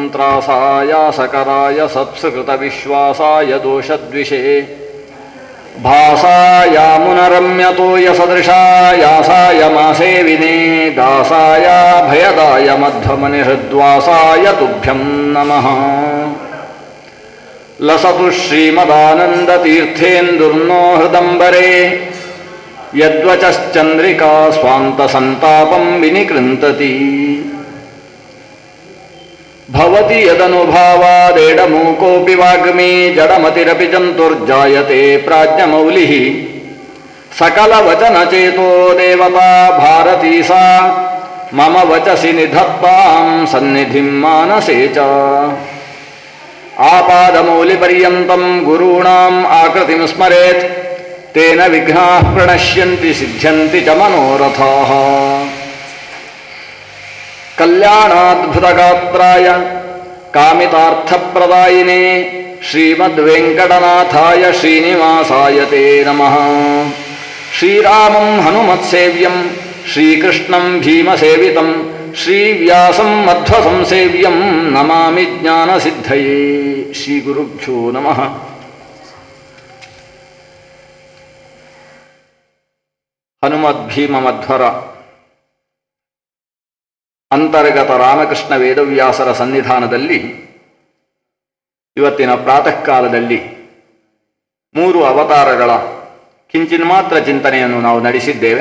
ಮಂತ್ರಾಸಾಯ ಸಕರಾಯ ಸತ್ಸೃತವಿಶ್ವಾಸಾಯ ದೋಷದ್ವಿಷೇ ಭಾಸಾಯ ಮುನರಮ್ಯತೋಯ ಸದೃಶಾಯಾಸಾಯ ಮಾಸೇವಿನೇ ದಾಸಾಯ ಭಯದಾಯ ಮಧ್ವಮನಿಹೃದ್ವಾಸಾಯ ತುಭ್ಯಂ ನಮಃ ಲಸತು ಶ್ರೀಮದಾನಂದತೀರ್ಥೇಂದುರ್ನೋ ಹೃದಂಬರೆ ಯದ್ವಚಶ್ಚಂದ್ರಿಕಾ ಸ್ವಾಂತಸಂತಾಪಂ ವಿನಿಕೃಂತತಿ ಭವತಿ ಯದನುಭಾವಾದೇಡಮೂಕೋऽपि ವಾಗ್ಮೀ ಜಡಮತಿರಪಿ ಜಂತುರ್ಜಾಯತೆ ಪ್ರಾಜ್ಞಮೌಲಿः सकलवचनचेतो देवता भारती सा मम वचसि निधत्तां सन्निधिं मानसे च आपादमौलिपर्यन्तं गुरूणाम् आकृतिं स्मरेत् तेन विघ्नाः प्रणश्यन्ति सिद्ध्यन्ति च मनोरथाः कल्याणाद्भुतगात्राय कामितार्थप्रदायिने श्रीमद्वेङ्कटनाथाय श्रीनिवासाय ते नमः श्रीरामं हनुमत्सेव्यं श्रीकृष्णं भीमसेवितं श्रीव्यासं मध्वसंसेव्यं नमामि ज्ञानसिद्धये श्रीगुरुभ्यो नमः ಹನುಮದ್ಭೀಮಮಧ್ವರ ಅಂತರ್ಗತ ರಾಮಕೃಷ್ಣ ವೇದವ್ಯಾಸರ ಸನ್ನಿಧಾನದಲ್ಲಿ ಇವತ್ತಿನ ಪ್ರಾತಃ ಕಾಲದಲ್ಲಿ ಮೂರು ಅವತಾರಗಳ ಕಿಂಚಿನ್ ಮಾತ್ರ ಚಿಂತನೆಯನ್ನು ನಾವು ನಡೆಸಿದ್ದೇವೆ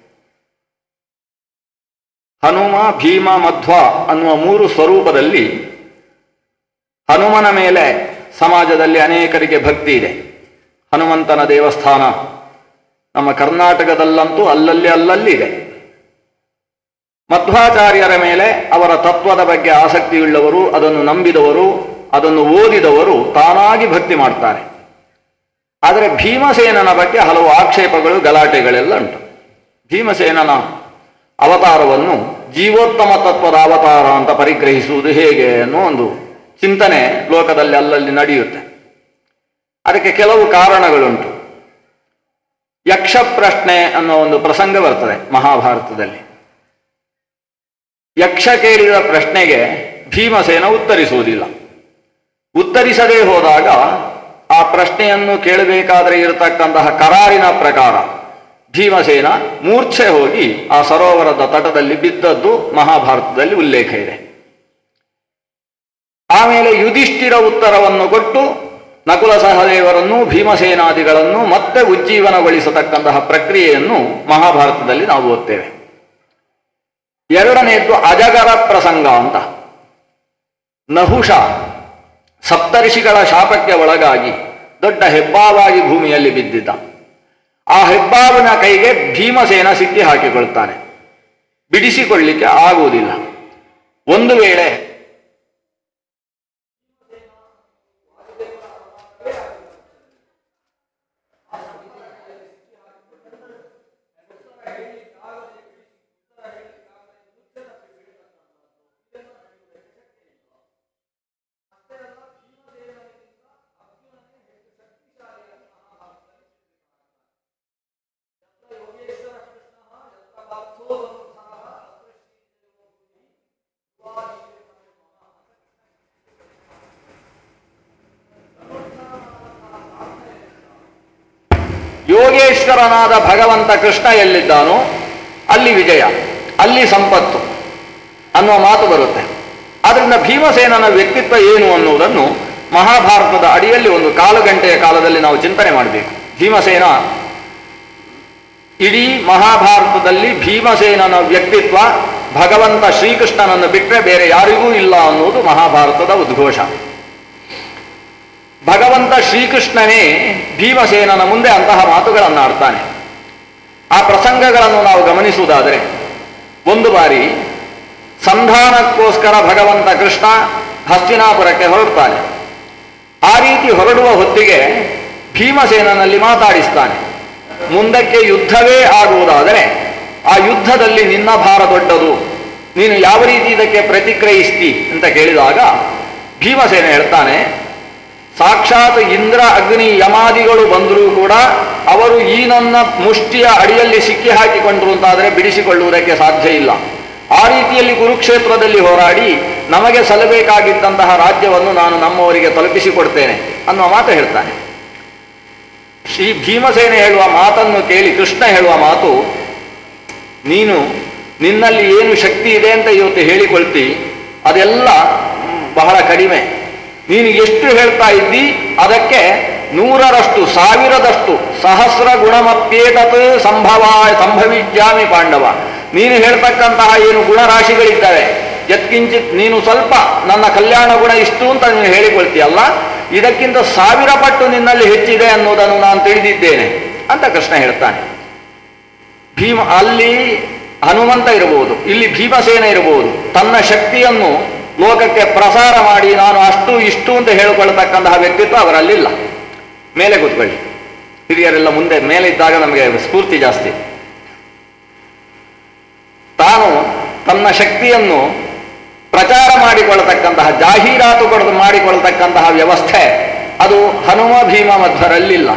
ಹನುಮ ಭೀಮ ಮಧ್ವ ಅನ್ನುವ ಮೂರು ಸ್ವರೂಪದಲ್ಲಿ ಹನುಮನ ಮೇಲೆ ಸಮಾಜದಲ್ಲಿ ಅನೇಕರಿಗೆ ಭಕ್ತಿ ಇದೆ ಹನುಮಂತನ ದೇವಸ್ಥಾನ ನಮ್ಮ ಕರ್ನಾಟಕದಲ್ಲಂತೂ ಅಲ್ಲಲ್ಲಿ ಅಲ್ಲಲ್ಲಿ ಇದೆ ಮಧ್ವಾಚಾರ್ಯರ ಮೇಲೆ ಅವರ ತತ್ವದ ಬಗ್ಗೆ ಆಸಕ್ತಿಯುಳ್ಳವರು ಅದನ್ನು ನಂಬಿದವರು ಅದನ್ನು ಓದಿದವರು ತಾನಾಗಿ ಭಕ್ತಿ ಮಾಡ್ತಾರೆ ಆದರೆ ಭೀಮಸೇನನ ಬಗ್ಗೆ ಹಲವು ಆಕ್ಷೇಪಗಳು ಗಲಾಟೆಗಳೆಲ್ಲ ಉಂಟು ಭೀಮಸೇನನ ಅವತಾರವನ್ನು ಜೀವೋತ್ತಮ ತತ್ವದ ಅವತಾರ ಅಂತ ಪರಿಗ್ರಹಿಸುವುದು ಹೇಗೆ ಅನ್ನೋ ಒಂದು ಚಿಂತನೆ ಲೋಕದಲ್ಲಿ ಅಲ್ಲಲ್ಲಿ ನಡೆಯುತ್ತೆ ಅದಕ್ಕೆ ಕೆಲವು ಕಾರಣಗಳುಂಟು ಯಕ್ಷ ಪ್ರಶ್ನೆ ಅನ್ನೋ ಒಂದು ಪ್ರಸಂಗ ಬರ್ತದೆ ಮಹಾಭಾರತದಲ್ಲಿ ಯಕ್ಷ ಕೇಳಿದ ಪ್ರಶ್ನೆಗೆ ಭೀಮಸೇನ ಉತ್ತರಿಸುವುದಿಲ್ಲ ಉತ್ತರಿಸದೇ ಹೋದಾಗ ಆ ಪ್ರಶ್ನೆಯನ್ನು ಕೇಳಬೇಕಾದರೆ ಇರತಕ್ಕಂತಹ ಕರಾರಿನ ಪ್ರಕಾರ ಭೀಮಸೇನ ಮೂರ್ಛೆ ಹೋಗಿ ಆ ಸರೋವರದ ತಟದಲ್ಲಿ ಬಿದ್ದದ್ದು ಮಹಾಭಾರತದಲ್ಲಿ ಉಲ್ಲೇಖ ಇದೆ ಆಮೇಲೆ ಯುಧಿಷ್ಠಿರ ಉತ್ತರವನ್ನು ಕೊಟ್ಟು ನಕುಲ ಸಹದೇವರನ್ನು ಭೀಮಸೇನಾದಿಗಳನ್ನು ಮತ್ತೆ ಉಜ್ಜೀವನಗೊಳಿಸತಕ್ಕಂತಹ ಪ್ರಕ್ರಿಯೆಯನ್ನು ಮಹಾಭಾರತದಲ್ಲಿ ನಾವು ಓದ್ತೇವೆ ಎರಡನೆಯದ್ದು ಅಜಗರ ಪ್ರಸಂಗ ಅಂತ ನಹುಷ ಸಪ್ತರ್ಷಿಗಳ ಶಾಪಕ್ಕೆ ಒಳಗಾಗಿ ದೊಡ್ಡ ಹೆಬ್ಬಾವಾಗಿ ಭೂಮಿಯಲ್ಲಿ ಬಿದ್ದಿದ್ದ ಆ ಹೆಬ್ಬಾವಿನ ಕೈಗೆ ಭೀಮಸೇನ ಸಿಕ್ಕಿ ಹಾಕಿಕೊಳ್ತಾನೆ ಬಿಡಿಸಿಕೊಳ್ಳಿಕ್ಕೆ ಆಗುವುದಿಲ್ಲ ಒಂದು ವೇಳೆ ಯೋಗೇಶ್ವರನಾದ ಭಗವಂತ ಕೃಷ್ಣ ಎಲ್ಲಿದ್ದಾನೋ ಅಲ್ಲಿ ವಿಜಯ ಅಲ್ಲಿ ಸಂಪತ್ತು ಅನ್ನುವ ಮಾತು ಬರುತ್ತೆ ಆದ್ರಿಂದ ಭೀಮಸೇನನ ವ್ಯಕ್ತಿತ್ವ ಏನು ಅನ್ನುವುದನ್ನು ಮಹಾಭಾರತದ ಅಡಿಯಲ್ಲಿ ಒಂದು ಕಾಲು ಗಂಟೆಯ ಕಾಲದಲ್ಲಿ ನಾವು ಚಿಂತನೆ ಮಾಡಬೇಕು ಭೀಮಸೇನ ಇಡೀ ಮಹಾಭಾರತದಲ್ಲಿ ಭೀಮಸೇನನ ವ್ಯಕ್ತಿತ್ವ ಭಗವಂತ ಶ್ರೀಕೃಷ್ಣನನ್ನು ಬಿಟ್ಟರೆ ಬೇರೆ ಯಾರಿಗೂ ಇಲ್ಲ ಅನ್ನುವುದು ಮಹಾಭಾರತದ ಉದ್ಘೋಷ ಭಗವಂತ ಶ್ರೀಕೃಷ್ಣನೇ ಭೀಮಸೇನನ ಮುಂದೆ ಅಂತಹ ಮಾತುಗಳನ್ನು ಆಡ್ತಾನೆ ಆ ಪ್ರಸಂಗಗಳನ್ನು ನಾವು ಗಮನಿಸುವುದಾದರೆ ಒಂದು ಬಾರಿ ಸಂಧಾನಕ್ಕೋಸ್ಕರ ಭಗವಂತ ಕೃಷ್ಣ ಹಸ್ತಿನಾಪುರಕ್ಕೆ ಹೊರಡ್ತಾನೆ ಆ ರೀತಿ ಹೊರಡುವ ಹೊತ್ತಿಗೆ ಭೀಮಸೇನನಲ್ಲಿ ಮಾತಾಡಿಸ್ತಾನೆ ಮುಂದಕ್ಕೆ ಯುದ್ಧವೇ ಆಗುವುದಾದರೆ ಆ ಯುದ್ಧದಲ್ಲಿ ನಿನ್ನ ಭಾರ ದೊಡ್ಡದು ನೀನು ಯಾವ ರೀತಿ ಇದಕ್ಕೆ ಪ್ರತಿಕ್ರಿಯಿಸ್ತಿ ಅಂತ ಕೇಳಿದಾಗ ಭೀಮಸೇನ ಹೇಳ್ತಾನೆ ಸಾಕ್ಷಾತ್ ಇಂದ್ರ ಅಗ್ನಿ ಯಮಾದಿಗಳು ಬಂದರೂ ಕೂಡ ಅವರು ಈ ನನ್ನ ಮುಷ್ಟಿಯ ಅಡಿಯಲ್ಲಿ ಸಿಕ್ಕಿ ಹಾಕಿಕೊಂಡ್ರು ಅಂತಾದರೆ ಬಿಡಿಸಿಕೊಳ್ಳುವುದಕ್ಕೆ ಸಾಧ್ಯ ಇಲ್ಲ ಆ ರೀತಿಯಲ್ಲಿ ಕುರುಕ್ಷೇತ್ರದಲ್ಲಿ ಹೋರಾಡಿ ನಮಗೆ ಸಲ್ಲಬೇಕಾಗಿದ್ದಂತಹ ರಾಜ್ಯವನ್ನು ನಾನು ನಮ್ಮವರಿಗೆ ತಲುಪಿಸಿಕೊಡ್ತೇನೆ ಅನ್ನುವ ಮಾತು ಹೇಳ್ತಾನೆ ಶ್ರೀ ಭೀಮಸೇನ ಹೇಳುವ ಮಾತನ್ನು ಕೇಳಿ ಕೃಷ್ಣ ಹೇಳುವ ಮಾತು ನೀನು ನಿನ್ನಲ್ಲಿ ಏನು ಶಕ್ತಿ ಇದೆ ಅಂತ ಇವತ್ತು ಹೇಳಿಕೊಳ್ತಿ ಅದೆಲ್ಲ ಮ್, ಬಹಳ ಕಡಿಮೆ ನೀನು ಎಷ್ಟು ಹೇಳ್ತಾ ಇದ್ದಿ ಅದಕ್ಕೆ ನೂರರಷ್ಟು ಸಾವಿರದಷ್ಟು ಸಹಸ್ರ ಗುಣಮಪ್ಯೇತತ್ ಸಂಭವ ಸಂಭವಿಜ್ಯಾಮಿ ಪಾಂಡವ ನೀನು ಹೇಳ್ತಕ್ಕಂತಹ ಏನು ಗುಣರಾಶಿಗಳಿದ್ದಾವೆ ಯತ್ಕಿಂಚಿತ್ ನೀನು ಸ್ವಲ್ಪ ನನ್ನ ಕಲ್ಯಾಣ ಗುಣ ಇಷ್ಟು ಅಂತ ನೀನು ಹೇಳಿಕೊಳ್ತೀಯಲ್ಲ ಇದಕ್ಕಿಂತ ಸಾವಿರ ಪಟ್ಟು ನಿನ್ನಲ್ಲಿ ಹೆಚ್ಚಿದೆ ಅನ್ನೋದನ್ನು ನಾನು ತಿಳಿದಿದ್ದೇನೆ ಅಂತ ಕೃಷ್ಣ ಹೇಳ್ತಾನೆ ಭೀಮ ಅಲ್ಲಿ ಹನುಮಂತ ಇರಬಹುದು ಇಲ್ಲಿ ಭೀಮಸೇನ ಇರಬಹುದು ತನ್ನ ಶಕ್ತಿಯನ್ನು ಲೋಕಕ್ಕೆ ಪ್ರಸಾರ ಮಾಡಿ ನಾನು ಅಷ್ಟು ಇಷ್ಟು ಅಂತ ಹೇಳಿಕೊಳ್ಳತಕ್ಕಂತಹ ವ್ಯಕ್ತಿತ್ವ ಅವರಲ್ಲಿಲ್ಲ ಮೇಲೆ ಕೂತ್ಕೊಳ್ಳಿ ಹಿರಿಯರೆಲ್ಲ ಮುಂದೆ ಮೇಲೆ ಇದ್ದಾಗ ನಮಗೆ ಸ್ಫೂರ್ತಿ ಜಾಸ್ತಿ ತಾನು ತನ್ನ ಶಕ್ತಿಯನ್ನು ಪ್ರಚಾರ ಮಾಡಿಕೊಳ್ಳತಕ್ಕಂತಹ ಜಾಹೀರಾತು ಕೊಡದು ಮಾಡಿಕೊಳ್ಳತಕ್ಕಂತಹ ವ್ಯವಸ್ಥೆ ಅದು ಹನುಮ ಭೀಮ ಮಧ್ವರಲ್ಲಿಲ್ಲ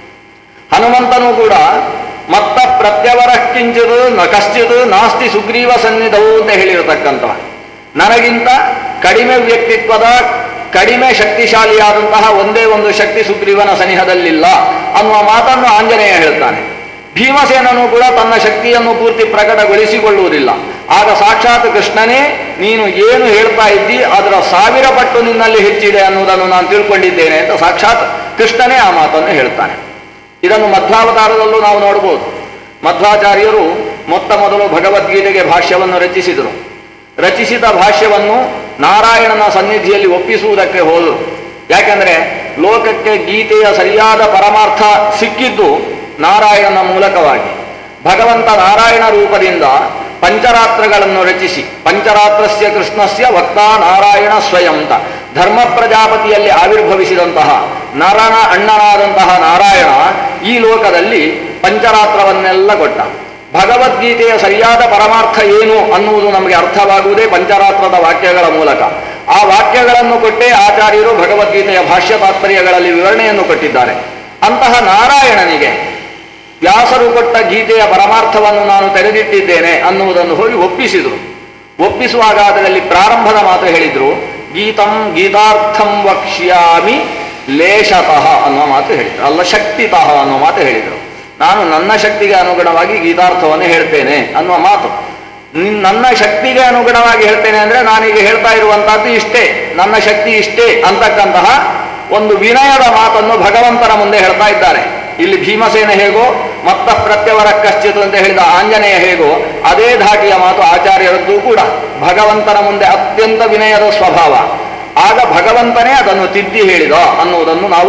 ಹನುಮಂತನು ಕೂಡ ಮತ್ತ ಪ್ರತ್ಯವರ ಕಿಂಚಿದು ನ ಕಶ್ಚಿದು ನಾಸ್ತಿ ಸುಗ್ರೀವ ಸನ್ನಿಧವು ಅಂತ ಹೇಳಿರತಕ್ಕಂತಹ ನನಗಿಂತ ಕಡಿಮೆ ವ್ಯಕ್ತಿತ್ವದ ಕಡಿಮೆ ಶಕ್ತಿಶಾಲಿಯಾದಂತಹ ಒಂದೇ ಒಂದು ಶಕ್ತಿ ಸುಗ್ರೀವನ ಸನಿಹದಲ್ಲಿಲ್ಲ ಅನ್ನುವ ಮಾತನ್ನು ಆಂಜನೇಯ ಹೇಳ್ತಾನೆ ಭೀಮಸೇನನು ಕೂಡ ತನ್ನ ಶಕ್ತಿಯನ್ನು ಪೂರ್ತಿ ಪ್ರಕಟಗೊಳಿಸಿಕೊಳ್ಳುವುದಿಲ್ಲ ಆಗ ಸಾಕ್ಷಾತ್ ಕೃಷ್ಣನೇ ನೀನು ಏನು ಹೇಳ್ತಾ ಇದ್ದಿ ಅದರ ಸಾವಿರ ಪಟ್ಟು ನಿನ್ನಲ್ಲಿ ಹೆಚ್ಚಿದೆ ಅನ್ನುವುದನ್ನು ನಾನು ತಿಳ್ಕೊಂಡಿದ್ದೇನೆ ಅಂತ ಸಾಕ್ಷಾತ್ ಕೃಷ್ಣನೇ ಆ ಮಾತನ್ನು ಹೇಳ್ತಾನೆ ಇದನ್ನು ಮಧ್ವಾವತಾರದಲ್ಲೂ ನಾವು ನೋಡಬಹುದು ಮಧ್ವಾಚಾರ್ಯರು ಮೊತ್ತ ಮೊದಲು ಭಗವದ್ಗೀತೆಗೆ ಭಾಷ್ಯವನ್ನು ರಚಿಸಿದರು ರಚಿಸಿದ ಭಾಷ್ಯವನ್ನು ನಾರಾಯಣನ ಸನ್ನಿಧಿಯಲ್ಲಿ ಒಪ್ಪಿಸುವುದಕ್ಕೆ ಹೋದರು ಯಾಕೆಂದರೆ ಲೋಕಕ್ಕೆ ಗೀತೆಯ ಸರಿಯಾದ ಪರಮಾರ್ಥ ಸಿಕ್ಕಿದ್ದು ನಾರಾಯಣನ ಮೂಲಕವಾಗಿ ಭಗವಂತ ನಾರಾಯಣ ರೂಪದಿಂದ ಪಂಚರಾತ್ರಗಳನ್ನು ರಚಿಸಿ ಪಂಚರಾತ್ರಸ್ಯ ಕೃಷ್ಣಸ್ಯ ವಕ್ತಾ ನಾರಾಯಣ ಸ್ವಯಂ ಅಂತ ಧರ್ಮ ಪ್ರಜಾಪತಿಯಲ್ಲಿ ಆವಿರ್ಭವಿಸಿದಂತಹ ನರನ ಅಣ್ಣನಾದಂತಹ ನಾರಾಯಣ ಈ ಲೋಕದಲ್ಲಿ ಪಂಚರಾತ್ರವನ್ನೆಲ್ಲ ಕೊಟ್ಟ ಭಗವದ್ಗೀತೆಯ ಸರಿಯಾದ ಪರಮಾರ್ಥ ಏನು ಅನ್ನುವುದು ನಮಗೆ ಅರ್ಥವಾಗುವುದೇ ಪಂಚರಾತ್ರದ ವಾಕ್ಯಗಳ ಮೂಲಕ ಆ ವಾಕ್ಯಗಳನ್ನು ಕೊಟ್ಟೇ ಆಚಾರ್ಯರು ಭಗವದ್ಗೀತೆಯ ಭಾಷ್ಯ ತಾತ್ಪರ್ಯಗಳಲ್ಲಿ ವಿವರಣೆಯನ್ನು ಕೊಟ್ಟಿದ್ದಾರೆ ಅಂತಹ ನಾರಾಯಣನಿಗೆ ವ್ಯಾಸರು ಕೊಟ್ಟ ಗೀತೆಯ ಪರಮಾರ್ಥವನ್ನು ನಾನು ತೆರೆದಿಟ್ಟಿದ್ದೇನೆ ಅನ್ನುವುದನ್ನು ಹೋಗಿ ಒಪ್ಪಿಸಿದರು ಒಪ್ಪಿಸುವಾಗ ಅದರಲ್ಲಿ ಪ್ರಾರಂಭದ ಮಾತು ಹೇಳಿದ್ರು ಗೀತಂ ಗೀತಾರ್ಥಂ ವಕ್ಷ್ಯಾಮಿ ಲೇಷತಃ ಅನ್ನುವ ಮಾತು ಹೇಳಿದರು ಅಲ್ಲ ಶಕ್ತಿತಃ ಅನ್ನುವ ಮಾತು ಹೇಳಿದರು ನಾನು ನನ್ನ ಶಕ್ತಿಗೆ ಅನುಗುಣವಾಗಿ ಗೀತಾರ್ಥವನ್ನು ಹೇಳ್ತೇನೆ ಅನ್ನುವ ಮಾತು ನಿನ್- ನನ್ನ ಶಕ್ತಿಗೆ ಅನುಗುಣವಾಗಿ ಹೇಳ್ತೇನೆ ಅಂದ್ರೆ ನಾನೀಗ ಹೇಳ್ತಾ ಇರುವಂತಹದ್ದು ಇಷ್ಟೇ ನನ್ನ ಶಕ್ತಿ ಇಷ್ಟೇ ಅಂತಕ್ಕಂತಹ ಒಂದು ವಿನಯದ ಮಾತನ್ನು ಭಗವಂತನ ಮುಂದೆ ಹೇಳ್ತಾ ಇದ್ದಾರೆ ಇಲ್ಲಿ ಭೀಮಸೇನ ಹೇಗೋ ಮತ್ತ ಪ್ರತ್ಯವರ ಕಶ್ಚಿತ್ ಅಂತ ಹೇಳಿದ ಆಂಜನೇಯ ಹೇಗೋ ಅದೇ ಧಾಟಿಯ ಮಾತು ಆಚಾರ್ಯರದ್ದು ಕೂಡ ಭಗವಂತನ ಮುಂದೆ ಅತ್ಯಂತ ವಿನಯದ ಸ್ವಭಾವ ಆಗ ಭಗವಂತನೇ ಅದನ್ನು ತಿದ್ದಿ ಹೇಳಿದ ಅನ್ನುವುದನ್ನು ನಾವು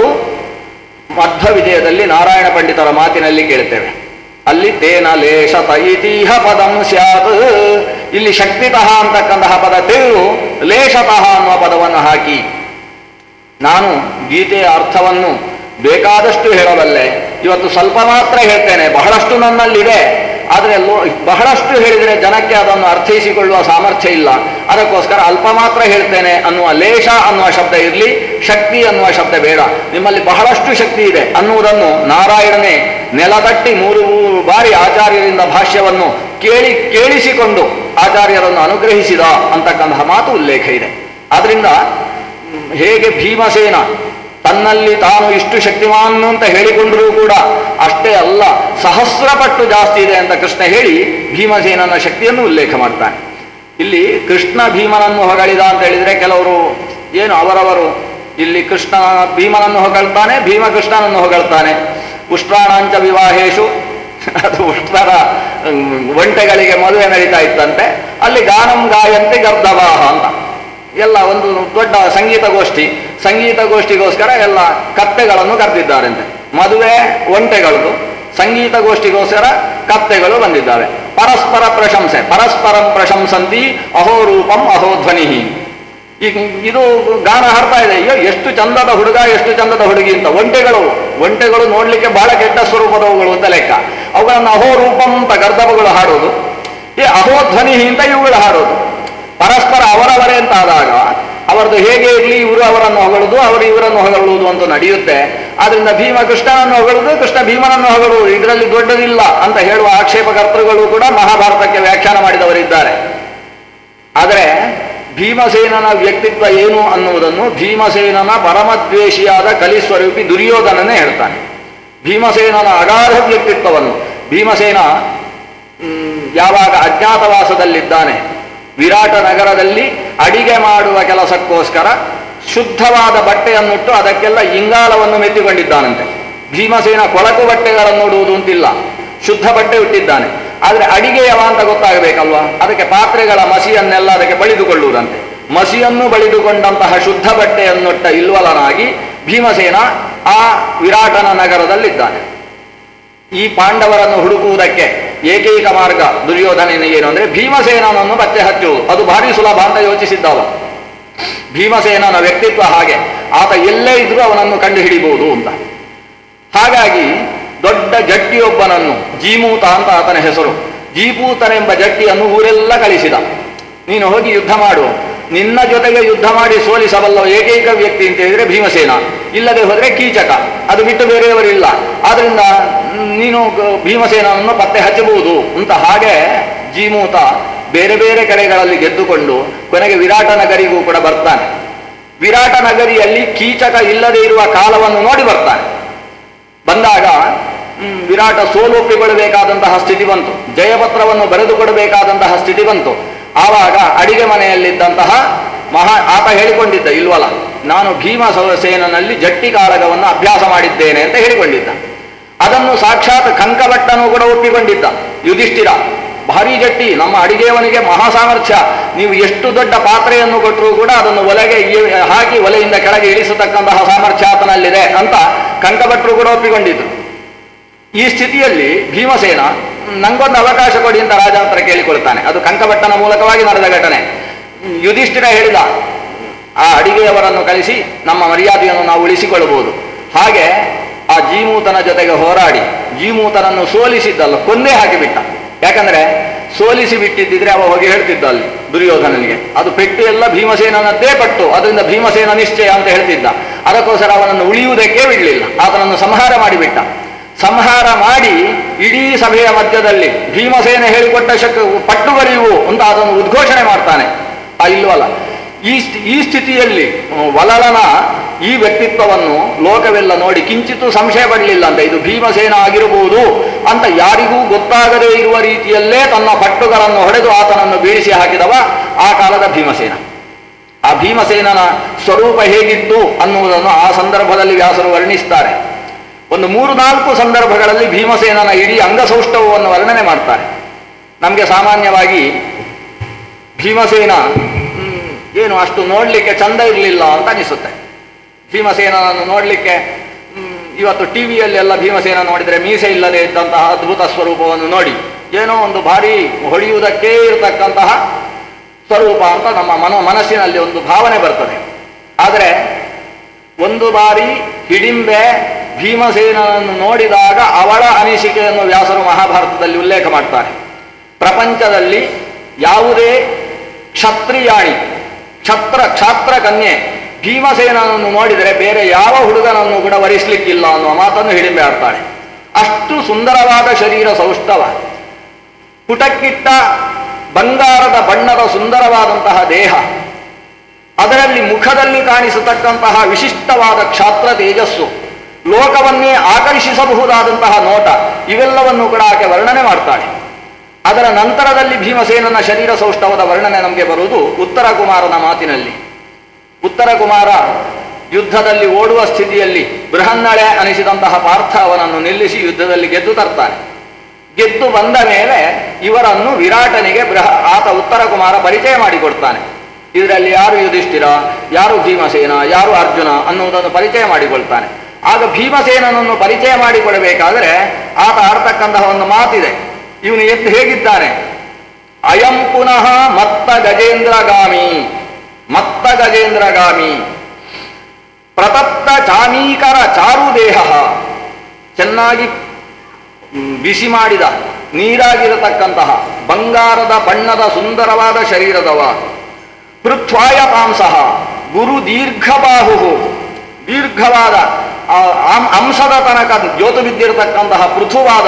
ಮಧ್ವ ವಿಜಯದಲ್ಲಿ ನಾರಾಯಣ ಪಂಡಿತರ ಮಾತಿನಲ್ಲಿ ಕೇಳ್ತೇವೆ ಅಲ್ಲಿ ತೇನ ಲೇಷತ ಇತೀಹ ಪದಂ ಸ್ಯಾತ್ ಇಲ್ಲಿ ಶಕ್ತಿತಃ ಅಂತಕ್ಕಂತಹ ಪದ ತೆಗೆದು ಲೇಷತಃ ಅನ್ನುವ ಪದವನ್ನು ಹಾಕಿ ನಾನು ಗೀತೆಯ ಅರ್ಥವನ್ನು ಬೇಕಾದಷ್ಟು ಹೇಳಬಲ್ಲೆ ಇವತ್ತು ಸ್ವಲ್ಪ ಮಾತ್ರ ಹೇಳ್ತೇನೆ ಬಹಳಷ್ಟು ನನ್ನಲ್ಲಿದೆ ಆದರೆ ಲೋ ಬಹಳಷ್ಟು ಹೇಳಿದರೆ ಜನಕ್ಕೆ ಅದನ್ನು ಅರ್ಥೈಸಿಕೊಳ್ಳುವ ಸಾಮರ್ಥ್ಯ ಇಲ್ಲ ಅದಕ್ಕೋಸ್ಕರ ಅಲ್ಪ ಮಾತ್ರ ಹೇಳ್ತೇನೆ ಅನ್ನುವ ಲೇಷ ಅನ್ನುವ ಶಬ್ದ ಇರಲಿ ಶಕ್ತಿ ಅನ್ನುವ ಶಬ್ದ ಬೇಡ ನಿಮ್ಮಲ್ಲಿ ಬಹಳಷ್ಟು ಶಕ್ತಿ ಇದೆ ಅನ್ನುವುದನ್ನು ನಾರಾಯಣನೇ ನೆಲದಟ್ಟಿ ಮೂರು ಮೂರು ಬಾರಿ ಆಚಾರ್ಯರಿಂದ ಭಾಷ್ಯವನ್ನು ಕೇಳಿ ಕೇಳಿಸಿಕೊಂಡು ಆಚಾರ್ಯರನ್ನು ಅನುಗ್ರಹಿಸಿದ ಅಂತಕ್ಕಂತಹ ಮಾತು ಉಲ್ಲೇಖ ಇದೆ ಆದ್ರಿಂದ ಮ್, ಹೇಗೆ ಭೀಮಸೇನ ತನ್ನಲ್ಲಿ ತಾನು ಇಷ್ಟು ಶಕ್ತಿಮಾನ್ ಅಂತ ಹೇಳಿಕೊಂಡರೂ ಕೂಡ ಅಷ್ಟೇ ಅಲ್ಲ ಸಹಸ್ರ ಪಟ್ಟು ಜಾಸ್ತಿ ಇದೆ ಅಂತ ಕೃಷ್ಣ ಹೇಳಿ ಭೀಮಸೇನನ ಶಕ್ತಿಯನ್ನು ಉಲ್ಲೇಖ ಮಾಡ್ತಾನೆ ಇಲ್ಲಿ ಕೃಷ್ಣ ಭೀಮನನ್ನು ಹೊಗಳಿದ ಅಂತ ಹೇಳಿದ್ರೆ ಕೆಲವರು ಏನು ಅವರವರು ಇಲ್ಲಿ ಕೃಷ್ಣ ಭೀಮನನ್ನು ಹೊಗಳ್ತಾನೆ ಭೀಮ ಕೃಷ್ಣನನ್ನು ಹೊಗಳ್ತಾನೆ ಉಷ್ಟ್ರಾಣಾಂಚ ವಿವಾಹೇಶು ಅದು ಉಷ್ಟ್ರರ ಮ್, ಒಂಟೆಗಳಿಗೆ ಮದುವೆ ನಡೀತಾ ಇತ್ತಂತೆ ಅಲ್ಲಿ ಗಾನಂ ಗಾಯಂತೆ ಗರ್ಧವಾಹ ಅಂತ ಎಲ್ಲ ಒಂದು ದೊಡ್ಡ ಸಂಗೀತ ಗೋಷ್ಠಿ ಸಂಗೀತ ಗೋಷ್ಠಿಗೋಸ್ಕರ ಎಲ್ಲ ಕತ್ತೆಗಳನ್ನು ಕರೆದಿದ್ದಾರಂತೆ ಮದುವೆ ಒಂಟೆಗಳದು ಸಂಗೀತ ಗೋಷ್ಠಿಗೋಸ್ಕರ ಕತ್ತೆಗಳು ಬಂದಿದ್ದಾವೆ ಪರಸ್ಪರ ಪ್ರಶಂಸೆ ಪರಸ್ಪರಂ ಪ್ರಶಂಸಂತಿ ಅಹೋ ರೂಪಂ ಅಹೋ ಧ್ವನಿ ಈಗ ಇದು ಗಾನ ಹಾಡ್ತಾ ಇದೆ ಅಯ್ಯೋ ಎಷ್ಟು ಚಂದದ ಹುಡುಗ ಎಷ್ಟು ಚಂದದ ಹುಡುಗಿ ಅಂತ ಒಂಟೆಗಳು ಒಂಟೆಗಳು ನೋಡ್ಲಿಕ್ಕೆ ಬಹಳ ಕೆಟ್ಟ ಸ್ವರೂಪದವುಗಳು ಅಂತ ಲೆಕ್ಕ ಅವುಗಳನ್ನು ಅಹೋ ರೂಪಂ ಅಂತ ಗರ್ಧಪಗಳು ಹಾಡೋದು ಈ ಅಹೋ ಧ್ವನಿ ಅಂತ ಇವುಗಳು ಹಾಡೋದು ಪರಸ್ಪರ ಅವರವರೇ ಅಂತ ಆದಾಗ ಅವರದು ಹೇಗೆ ಇರಲಿ ಇವರು ಅವರನ್ನು ಹೊಗಳುದು ಅವರು ಇವರನ್ನು ಹೊಗಳುವುದು ಅಂತ ನಡೆಯುತ್ತೆ ಆದ್ರಿಂದ ಭೀಮ ಕೃಷ್ಣನನ್ನು ಹೊಗಳುದು ಕೃಷ್ಣ ಭೀಮನನ್ನು ಹೊಗಳುವುದು ಇದರಲ್ಲಿ ದೊಡ್ಡದಿಲ್ಲ ಅಂತ ಹೇಳುವ ಆಕ್ಷೇಪಕರ್ತೃಗಳು ಕೂಡ ಮಹಾಭಾರತಕ್ಕೆ ವ್ಯಾಖ್ಯಾನ ಮಾಡಿದವರಿದ್ದಾರೆ ಆದರೆ ಭೀಮಸೇನನ ವ್ಯಕ್ತಿತ್ವ ಏನು ಅನ್ನುವುದನ್ನು ಭೀಮಸೇನನ ಪರಮದ್ವೇಷಿಯಾದ ಕಲಿಸ್ವರೂಪಿ ದುರ್ಯೋಧನನೇ ಹೇಳ್ತಾನೆ ಭೀಮಸೇನನ ಅಗಾಧ ವ್ಯಕ್ತಿತ್ವವನ್ನು ಭೀಮಸೇನ ಮ್, ಯಾವಾಗ ಅಜ್ಞಾತವಾಸದಲ್ಲಿದ್ದಾನೆ ವಿರಾಟ ನಗರದಲ್ಲಿ ಅಡಿಗೆ ಮಾಡುವ ಕೆಲಸಕ್ಕೋಸ್ಕರ ಶುದ್ಧವಾದ ಬಟ್ಟೆಯನ್ನುಟ್ಟು ಅದಕ್ಕೆಲ್ಲ ಇಂಗಾಲವನ್ನು ಮೆತ್ತಿಕೊಂಡಿದ್ದಾನಂತೆ ಭೀಮಸೇನ ಕೊಳಕು ಬಟ್ಟೆಗಳನ್ನು ಉಡುವುದು ಅಂತಿಲ್ಲ ಶುದ್ಧ ಬಟ್ಟೆ ಹುಟ್ಟಿದ್ದಾನೆ ಆದರೆ ಅಡಿಗೆಯವ ಅಂತ ಗೊತ್ತಾಗಬೇಕಲ್ವಾ ಅದಕ್ಕೆ ಪಾತ್ರೆಗಳ ಮಸಿಯನ್ನೆಲ್ಲ ಅದಕ್ಕೆ ಬಳಿದುಕೊಳ್ಳುವುದಂತೆ ಮಸಿಯನ್ನು ಬಳಿದುಕೊಂಡಂತಹ ಶುದ್ಧ ಬಟ್ಟೆಯನ್ನುಟ್ಟ ಇಲ್ವಲನಾಗಿ ಭೀಮಸೇನ ಆ ವಿರಾಟನ ನಗರದಲ್ಲಿದ್ದಾನೆ ಈ ಪಾಂಡವರನ್ನು ಹುಡುಕುವುದಕ್ಕೆ ಏಕೈಕ ಮಾರ್ಗ ದುರ್ಯೋಧನನಿಗೆ ಏನು ಅಂದ್ರೆ ಭೀಮಸೇನನನ್ನು ಪತ್ತೆ ಹಚ್ಚುವುದು ಅದು ಭಾರಿ ಸುಲಭ ಅಂತ ಯೋಚಿಸಿದ್ದವ ಭೀಮಸೇನನ ವ್ಯಕ್ತಿತ್ವ ಹಾಗೆ ಆತ ಎಲ್ಲೇ ಇದ್ರೂ ಅವನನ್ನು ಕಂಡು ಹಿಡಿಬಹುದು ಅಂತ ಹಾಗಾಗಿ ದೊಡ್ಡ ಜಟ್ಟಿಯೊಬ್ಬನನ್ನು ಜೀಮೂತ ಅಂತ ಆತನ ಹೆಸರು ಜೀಪೂತನೆಂಬ ಜಟ್ಟಿಯನ್ನು ಊರೆಲ್ಲ ಕಳಿಸಿದ ನೀನು ಹೋಗಿ ಯುದ್ಧ ಮಾಡು ನಿನ್ನ ಜೊತೆಗೆ ಯುದ್ಧ ಮಾಡಿ ಸೋಲಿಸಬಲ್ಲ ಏಕೈಕ ವ್ಯಕ್ತಿ ಅಂತ ಹೇಳಿದ್ರೆ ಭೀಮಸೇನ ಇಲ್ಲದೆ ಹೋದ್ರೆ ಕೀಚಕ ಅದು ಬಿಟ್ಟು ಬೇರೆಯವರಿಲ್ಲ ಆದ್ರಿಂದ ನೀನು ಗ- ಭೀಮಸೇನನನ್ನು ಪತ್ತೆ ಹಚ್ಚಬಹುದು ಅಂತ ಹಾಗೆ ಜೀಮೂತ ಬೇರೆ ಬೇರೆ ಕಡೆಗಳಲ್ಲಿ ಗೆದ್ದುಕೊಂಡು ಕೊನೆಗೆ ವಿರಾಟ ನಗರಿಗೂ ಕೂಡ ಬರ್ತಾನೆ ವಿರಾಟ ನಗರಿಯಲ್ಲಿ ಕೀಚಕ ಇಲ್ಲದೆ ಇರುವ ಕಾಲವನ್ನು ನೋಡಿ ಬರ್ತಾನೆ ಬಂದಾಗ ಹ್ಮ್, ವಿರಾಟ ಸೋಲೊಪ್ಪಿಕೊಳ್ಳಬೇಕಾದಂತಹ ಸ್ಥಿತಿ ಬಂತು ಜಯಪತ್ರವನ್ನು ಬರೆದುಕೊಡಬೇಕಾದಂತಹ ಸ್ಥಿತಿ ಬಂತು ಆವಾಗ ಅಡಿಗೆ ಮನೆಯಲ್ಲಿದ್ದಂತಹ ಮಹಾ ಆತ ಹೇಳಿಕೊಂಡಿದ್ದ ಇಲ್ವಲ್ಲ ನಾನು ಭೀಮ ಸ- ಸೇನನಲ್ಲಿ ಜಟ್ಟಿ ಕಾಳಗವನ್ನು ಅಭ್ಯಾಸ ಮಾಡಿದ್ದೇನೆ ಅಂತ ಹೇಳಿಕೊಂಡಿದ್ದ ಅದನ್ನು ಸಾಕ್ಷಾತ್ ಕಂಕಭಟ್ಟನು ಕೂಡ ಒಪ್ಪಿಕೊಂಡಿದ್ದ ಯುಧಿಷ್ಠಿರ ಭಾರಿ ಜಟ್ಟಿ ನಮ್ಮ ಅಡಿಗೆಯವನಿಗೆ ಮಹಾ ಸಾಮರ್ಥ್ಯ ನೀವು ಎಷ್ಟು ದೊಡ್ಡ ಪಾತ್ರೆಯನ್ನು ಕೊಟ್ಟರೂ ಕೂಡ ಅದನ್ನು ಒಲೆಗೆ ಇ- ಹಾಕಿ ಒಲೆಯಿಂದ ಕೆಳಗೆ ಇಳಿಸತಕ್ಕಂತಹ ಸಾಮರ್ಥ್ಯ ಆತನಲ್ಲಿದೆ ಅಂತ ಕಂಕಭಟ್ರು ಕೂಡ ಒಪ್ಪಿಕೊಂಡಿದ್ರು ಈ ಸ್ಥಿತಿಯಲ್ಲಿ ಭೀಮಸೇನ ನಂಗೊಂದು ಅವಕಾಶ ಕೊಡಿ ಅಂತ ರಾಜ ಹತ್ರ ಕೇಳಿಕೊಳ್ತಾನೆ ಅದು ಕಂಕಭಟ್ಟನ ಮೂಲಕವಾಗಿ ನಡೆದ ಘಟನೆ ಯುಧಿಷ್ಠಿರ ಹೇಳಿದ ಆ ಅಡಿಗೆಯವರನ್ನು ಕಳಿಸಿ ನಮ್ಮ ಮರ್ಯಾದೆಯನ್ನು ನಾವು ಉಳಿಸಿಕೊಳ್ಳಬಹುದು ಹಾಗೆ ಆ ಜೀಮೂತನ ಜೊತೆಗೆ ಹೋರಾಡಿ ಜೀಮೂತನನ್ನು ಸೋಲಿಸಿದ್ದಲ್ಲ ಕೊಂದೇ ಹಾಕಿಬಿಟ್ಟ ಯಾಕಂದ್ರೆ ಸೋಲಿಸಿ ಬಿಟ್ಟಿದ್ದಿದ್ರೆ ಅವ ಹೋಗಿ ಹೇಳ್ತಿದ್ದ ಅಲ್ಲಿ ದುರ್ಯೋಧನನಿಗೆ ಅದು ಪೆಟ್ಟು ಎಲ್ಲ ಭೀಮಸೇನನದ್ದೇ ಪಟ್ಟು ಅದರಿಂದ ಭೀಮಸೇನ ನಿಶ್ಚಯ ಅಂತ ಹೇಳ್ತಿದ್ದ ಅದಕ್ಕೋಸ್ಕರ ಅವನನ್ನು ಉಳಿಯುವುದಕ್ಕೆ ಬಿಡಲಿಲ್ಲ ಆತನನ್ನು ಸಂಹಾರ ಮಾಡಿಬಿಟ್ಟ ಸಂಹಾರ ಮಾಡಿ ಇಡೀ ಸಭೆಯ ಮಧ್ಯದಲ್ಲಿ ಭೀಮಸೇನ ಹೇಳಿಕೊಟ್ಟ ಶಕ್ ಪಟ್ಟುಗಳಿವು ಅಂತ ಅದನ್ನು ಉದ್ಘೋಷಣೆ ಮಾಡ್ತಾನೆ ಆ ಇಲ್ವಲ್ಲ ಈ ಸ್ಥಿ- ಈ ಸ್ಥಿತಿಯಲ್ಲಿ ಅಹ್, ವಲಲನ ಈ ವ್ಯಕ್ತಿತ್ವವನ್ನು ಲೋಕವೆಲ್ಲ ನೋಡಿ ಕಿಂಚಿತ್ತೂ ಸಂಶಯ ಪಡಲಿಲ್ಲ ಅಂತ ಇದು ಭೀಮಸೇನ ಆಗಿರಬಹುದು ಅಂತ ಯಾರಿಗೂ ಗೊತ್ತಾಗದೇ ಇರುವ ರೀತಿಯಲ್ಲೇ ತನ್ನ ಪಟ್ಟುಗಳನ್ನು ಹೊಡೆದು ಆತನನ್ನು ಬೀಳಿಸಿ ಹಾಕಿದವ ಆ ಕಾಲದ ಭೀಮಸೇನ ಆ ಭೀಮಸೇನನ ಸ್ವರೂಪ ಹೇಗಿತ್ತು ಅನ್ನುವುದನ್ನು ಆ ಸಂದರ್ಭದಲ್ಲಿ ವ್ಯಾಸರು ವರ್ಣಿಸ್ತಾರೆ ಒಂದು ಮೂರು ನಾಲ್ಕು ಸಂದರ್ಭಗಳಲ್ಲಿ ಭೀಮಸೇನನ ಇಡೀ ಅಂಗಸೌಷ್ಠವವನ್ನು ವರ್ಣನೆ ಮಾಡ್ತಾರೆ ನಮಗೆ ಸಾಮಾನ್ಯವಾಗಿ ಭೀಮಸೇನ ಹ್ಮ್, ಏನು ಅಷ್ಟು ನೋಡಲಿಕ್ಕೆ ಚಂದ ಇರಲಿಲ್ಲ ಅಂತ ಅನಿಸುತ್ತೆ ಭೀಮಸೇನನನ್ನು ನೋಡಲಿಕ್ಕೆ ಇವತ್ತು ಟಿ ವಿಯಲ್ಲೆಲ್ಲ ಭೀಮಸೇನ ನೋಡಿದರೆ ಮೀಸೆ ಇಲ್ಲದೆ ಇದ್ದಂತಹ ಅದ್ಭುತ ಸ್ವರೂಪವನ್ನು ನೋಡಿ ಏನೋ ಒಂದು ಭಾರಿ ಹೊಡೆಯುವುದಕ್ಕೇ ಇರತಕ್ಕಂತಹ ಸ್ವರೂಪ ಅಂತ ನಮ್ಮ ಮನೋ ಮನಸ್ಸಿನಲ್ಲಿ ಒಂದು ಭಾವನೆ ಬರ್ತದೆ ಆದರೆ ಒಂದು ಬಾರಿ ಹಿಡಿಂಬೆ ಭೀಮಸೇನನನ್ನು ನೋಡಿದಾಗ ಅವಳ ಅನಿಸಿಕೆಯನ್ನು ವ್ಯಾಸರು ಮಹಾಭಾರತದಲ್ಲಿ ಉಲ್ಲೇಖ ಮಾಡ್ತಾರೆ ಪ್ರಪಂಚದಲ್ಲಿ ಯಾವುದೇ ಕ್ಷತ್ರಿಯಾಣಿ ಕ್ಷತ್ರ ಕ್ಷಾತ್ರ ಕನ್ಯೆ ಭೀಮಸೇನನನ್ನು ನೋಡಿದರೆ ಬೇರೆ ಯಾವ ಹುಡುಗನನ್ನು ಕೂಡ ವರಿಸ್ಲಿಕ್ಕಿಲ್ಲ ಅನ್ನುವ ಮಾತನ್ನು ಹಿಡಿಂಬೆ ಆಡ್ತಾಳೆ ಅಷ್ಟು ಸುಂದರವಾದ ಶರೀರ ಸೌಷ್ಠವ ಪುಟಕ್ಕಿಟ್ಟ ಬಂಗಾರದ ಬಣ್ಣದ ಸುಂದರವಾದಂತಹ ದೇಹ ಅದರಲ್ಲಿ ಮುಖದಲ್ಲಿ ಕಾಣಿಸತಕ್ಕಂತಹ ವಿಶಿಷ್ಟವಾದ ಕ್ಷಾತ್ರ ತೇಜಸ್ಸು ಲೋಕವನ್ನೇ ಆಕರ್ಷಿಸಬಹುದಾದಂತಹ ನೋಟ ಇವೆಲ್ಲವನ್ನು ಕೂಡ ಆಕೆ ವರ್ಣನೆ ಮಾಡ್ತಾಳೆ ಅದರ ನಂತರದಲ್ಲಿ ಭೀಮಸೇನನ ಶರೀರ ಸೌಷ್ಠವದ ವರ್ಣನೆ ನಮಗೆ ಬರುವುದು ಉತ್ತರ ಕುಮಾರನ ಮಾತಿನಲ್ಲಿ ಉತ್ತರ ಕುಮಾರ ಯುದ್ಧದಲ್ಲಿ ಓಡುವ ಸ್ಥಿತಿಯಲ್ಲಿ ಬೃಹನ್ನಳೆ ಅನಿಸಿದಂತಹ ಪಾರ್ಥ ಅವನನ್ನು ನಿಲ್ಲಿಸಿ ಯುದ್ಧದಲ್ಲಿ ಗೆದ್ದು ತರ್ತಾನೆ ಗೆದ್ದು ಬಂದ ಮೇಲೆ ಇವರನ್ನು ವಿರಾಟನಿಗೆ ಬೃಹ ಆತ ಉತ್ತರ ಕುಮಾರ ಪರಿಚಯ ಮಾಡಿಕೊಡ್ತಾನೆ ಇದರಲ್ಲಿ ಯಾರು ಯುಧಿಷ್ಠಿರ ಯಾರು ಭೀಮಸೇನ ಯಾರು ಅರ್ಜುನ ಅನ್ನುವುದನ್ನು ಪರಿಚಯ ಮಾಡಿಕೊಳ್ತಾನೆ ಆಗ ಭೀಮಸೇನನನ್ನು ಪರಿಚಯ ಮಾಡಿಕೊಡಬೇಕಾದರೆ ಆತ ಆಡ್ತಕ್ಕಂತಹ ಒಂದು ಮಾತಿದೆ ಇವನು ಎದ್ದು ಹೇಗಿದ್ದಾನೆ ಅಯಂ ಪುನಃ ಮತ್ತ ಗಜೇಂದ್ರಗಾಮಿ ಮತ್ತ ಗಜೇಂದ್ರಗಾಮಿ ಪ್ರತಪ್ತ ಚಾಮೀಕರ ಚಾರುದೇಹ ಚೆನ್ನಾಗಿ ಮ್, ಬಿಸಿ ಮಾಡಿದ ನೀರಾಗಿರತಕ್ಕಂತಹ ಬಂಗಾರದ ಬಣ್ಣದ ಸುಂದರವಾದ ಶರೀರದವ ಪೃಥ್ವಾಯ ಪಾಂಸಃ ಗುರು ದೀರ್ಘಬಾಹು ದೀರ್ಘವಾದ ಆ ಆಂ- ಅಂಶದ ತನಕ ಜೋತು ಬಿದ್ದಿರತಕ್ಕಂತಹ ಪೃಥುವಾದ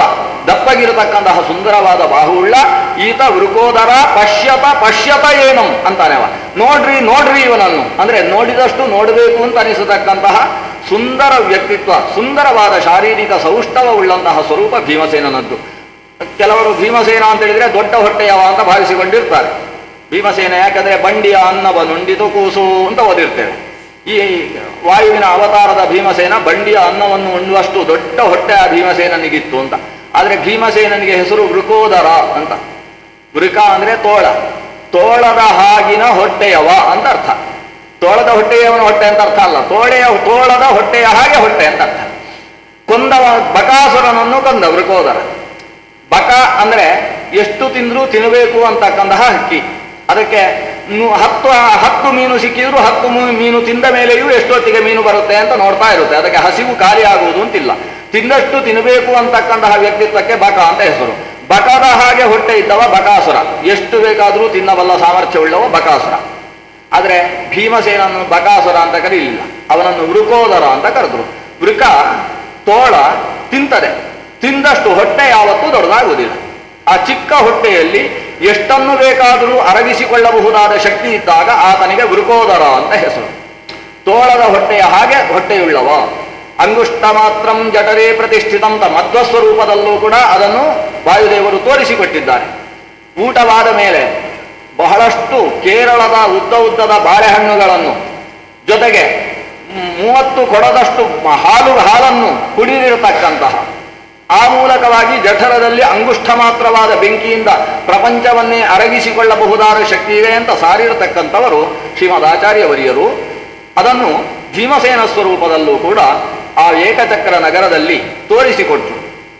ದಪ್ಪಗಿರತಕ್ಕಂತಹ ಸುಂದರವಾದ ಬಾಹುವುಳ್ಳ ಈತ ವೃಕೋದರ ಪಶ್ಯತ ಪಶ್ಯತ ಏನಂ ಅಂತಾನೆ ಅವ ನೋಡ್ರಿ ನೋಡ್ರಿ ಇವನನ್ನು ಅಂದ್ರೆ ನೋಡಿದಷ್ಟು ನೋಡಬೇಕು ಅಂತ ಅನಿಸತಕ್ಕಂತಹ ಸುಂದರ ವ್ಯಕ್ತಿತ್ವ ಸುಂದರವಾದ ಶಾರೀರಿಕ ಸೌಷ್ಠವವುಳ್ಳಂತಹ ಸ್ವರೂಪ ಭೀಮಸೇನನದ್ದು ಕೆಲವರು ಭೀಮಸೇನ ಅಂತ ಹೇಳಿದ್ರೆ ದೊಡ್ಡ ಹೊಟ್ಟೆಯವ ಅಂತ ಭಾವಿಸಿಕೊಂಡಿರ್ತಾರೆ ಭೀಮಸೇನ ಯಾಕಂದ್ರೆ ಬಂಡಿಯ ಅನ್ನವ ನುಂಡಿತು ಕೂಸು ಅಂತ ಓದಿರ್ತೇವೆ ಈ ವಾಯುವಿನ ಅವತಾರದ ಭೀಮಸೇನ ಬಂಡಿಯ ಅನ್ನವನ್ನು ಉಣ್ಣುವಷ್ಟು ದೊಡ್ಡ ಹೊಟ್ಟೆ ಆ ಭೀಮಸೇನನಿಗಿತ್ತು ಅಂತ ಆದ್ರೆ ಭೀಮಸೇನನಿಗೆ ಹೆಸರು ವೃಕೋದರ ಅಂತ ವೃಕ ಅಂದ್ರೆ ತೋಳ ತೋಳದ ಹಾಗಿನ ಹೊಟ್ಟೆಯವ ಅಂತ ಅರ್ಥ ತೋಳದ ಹೊಟ್ಟೆಯವನ ಹೊಟ್ಟೆ ಅಂತ ಅರ್ಥ ಅಲ್ಲ ತೋಳೆಯ ತೋಳದ ಹೊಟ್ಟೆಯ ಹಾಗೆ ಹೊಟ್ಟೆ ಅಂತ ಅರ್ಥ ಕೊಂದವ ಬಕಾಸುರನನ್ನು ಕೊಂದ ವೃಕೋದರ ಬಕ ಅಂದ್ರೆ ಎಷ್ಟು ತಿಂದ್ರೂ ತಿನ್ನಬೇಕು ಅಂತಕ್ಕಂತಹ ಹಕ್ಕಿ ಅದಕ್ಕೆ ನು- ಹತ್ತು ಹತ್ತು ಮೀನು ಸಿಕ್ಕಿದ್ರು ಹತ್ತು ಮೂ- ಮೀನು ತಿಂದ ಮೇಲೆಯೂ ಎಷ್ಟೊತ್ತಿಗೆ ಮೀನು ಬರುತ್ತೆ ಅಂತ ನೋಡ್ತಾ ಇರುತ್ತೆ ಅದಕ್ಕೆ ಹಸಿವು ಖಾಲಿ ಆಗುವುದು ಅಂತಿಲ್ಲ ತಿಂದಷ್ಟು ತಿನ್ನಬೇಕು ಅಂತಕ್ಕಂತಹ ವ್ಯಕ್ತಿತ್ವಕ್ಕೆ ಬಕ ಅಂತ ಹೆಸರು ಬಕದ ಹಾಗೆ ಹೊಟ್ಟೆ ಇದ್ದವ ಬಕಾಸುರ ಎಷ್ಟು ಬೇಕಾದರೂ ತಿನ್ನಬಲ್ಲ ಸಾಮರ್ಥ್ಯವುಳ್ಳವ ಬಕಾಸುರ ಆದರೆ ಭೀಮಸೇನನ್ನು ಬಕಾಸುರ ಅಂತ ಕರೀಲಿಲ್ಲ ಅವನನ್ನು ವೃಕೋದರ ಅಂತ ಕರೆದ್ರು ವೃಕ ತೋಳ ತಿಂತದೆ ತಿಂದಷ್ಟು ಹೊಟ್ಟೆ ಯಾವತ್ತೂ ದೊಡ್ಡದಾಗುವುದಿಲ್ಲ ಆ ಚಿಕ್ಕ ಹೊಟ್ಟೆಯಲ್ಲಿ ಎಷ್ಟನ್ನು ಬೇಕಾದರೂ ಅರಗಿಸಿಕೊಳ್ಳಬಹುದಾದ ಶಕ್ತಿ ಇದ್ದಾಗ ಆತನಿಗೆ ವೃಕೋದರ ಅಂತ ಹೆಸರು ತೋಳದ ಹೊಟ್ಟೆಯ ಹಾಗೆ ಹೊಟ್ಟೆಯುಳ್ಳವ ಅಂಗುಷ್ಟ ಮಾತ್ರಂ ಜಠರೇ ಪ್ರತಿಷ್ಠಿತಂ ಅಂತ ಮಧ್ವಸ್ವರೂಪದಲ್ಲೂ ಕೂಡ ಅದನ್ನು ವಾಯುದೇವರು ತೋರಿಸಿಕೊಟ್ಟಿದ್ದಾರೆ ಊಟವಾದ ಮೇಲೆ ಬಹಳಷ್ಟು ಕೇರಳದ ಉದ್ದ ಉದ್ದದ ಬಾಳೆಹಣ್ಣುಗಳನ್ನು ಜೊತೆಗೆ ಮ್, ಮೂವತ್ತು ಕೊಡದಷ್ಟು ಮ- ಹಾಲು ಹಾಲನ್ನು ಕುಡಿದಿರತಕ್ಕಂತಹ ಆ ಮೂಲಕವಾಗಿ ಜಠರದಲ್ಲಿ ಅಂಗುಷ್ಠ ಮಾತ್ರವಾದ ಬೆಂಕಿಯಿಂದ ಪ್ರಪಂಚವನ್ನೇ ಅರಗಿಸಿಕೊಳ್ಳಬಹುದಾದ ಶಕ್ತಿ ಇದೆ ಅಂತ ಸಾರಿರತಕ್ಕಂಥವರು ಶ್ರೀಮದ್ ಆಚಾರ್ಯವರಿಯರು ಅದನ್ನು ಭೀಮಸೇನ ಸ್ವರೂಪದಲ್ಲೂ ಕೂಡ ಆ ಏಕಚಕ್ರ ನಗರದಲ್ಲಿ ತೋರಿಸಿಕೊಟ್ರು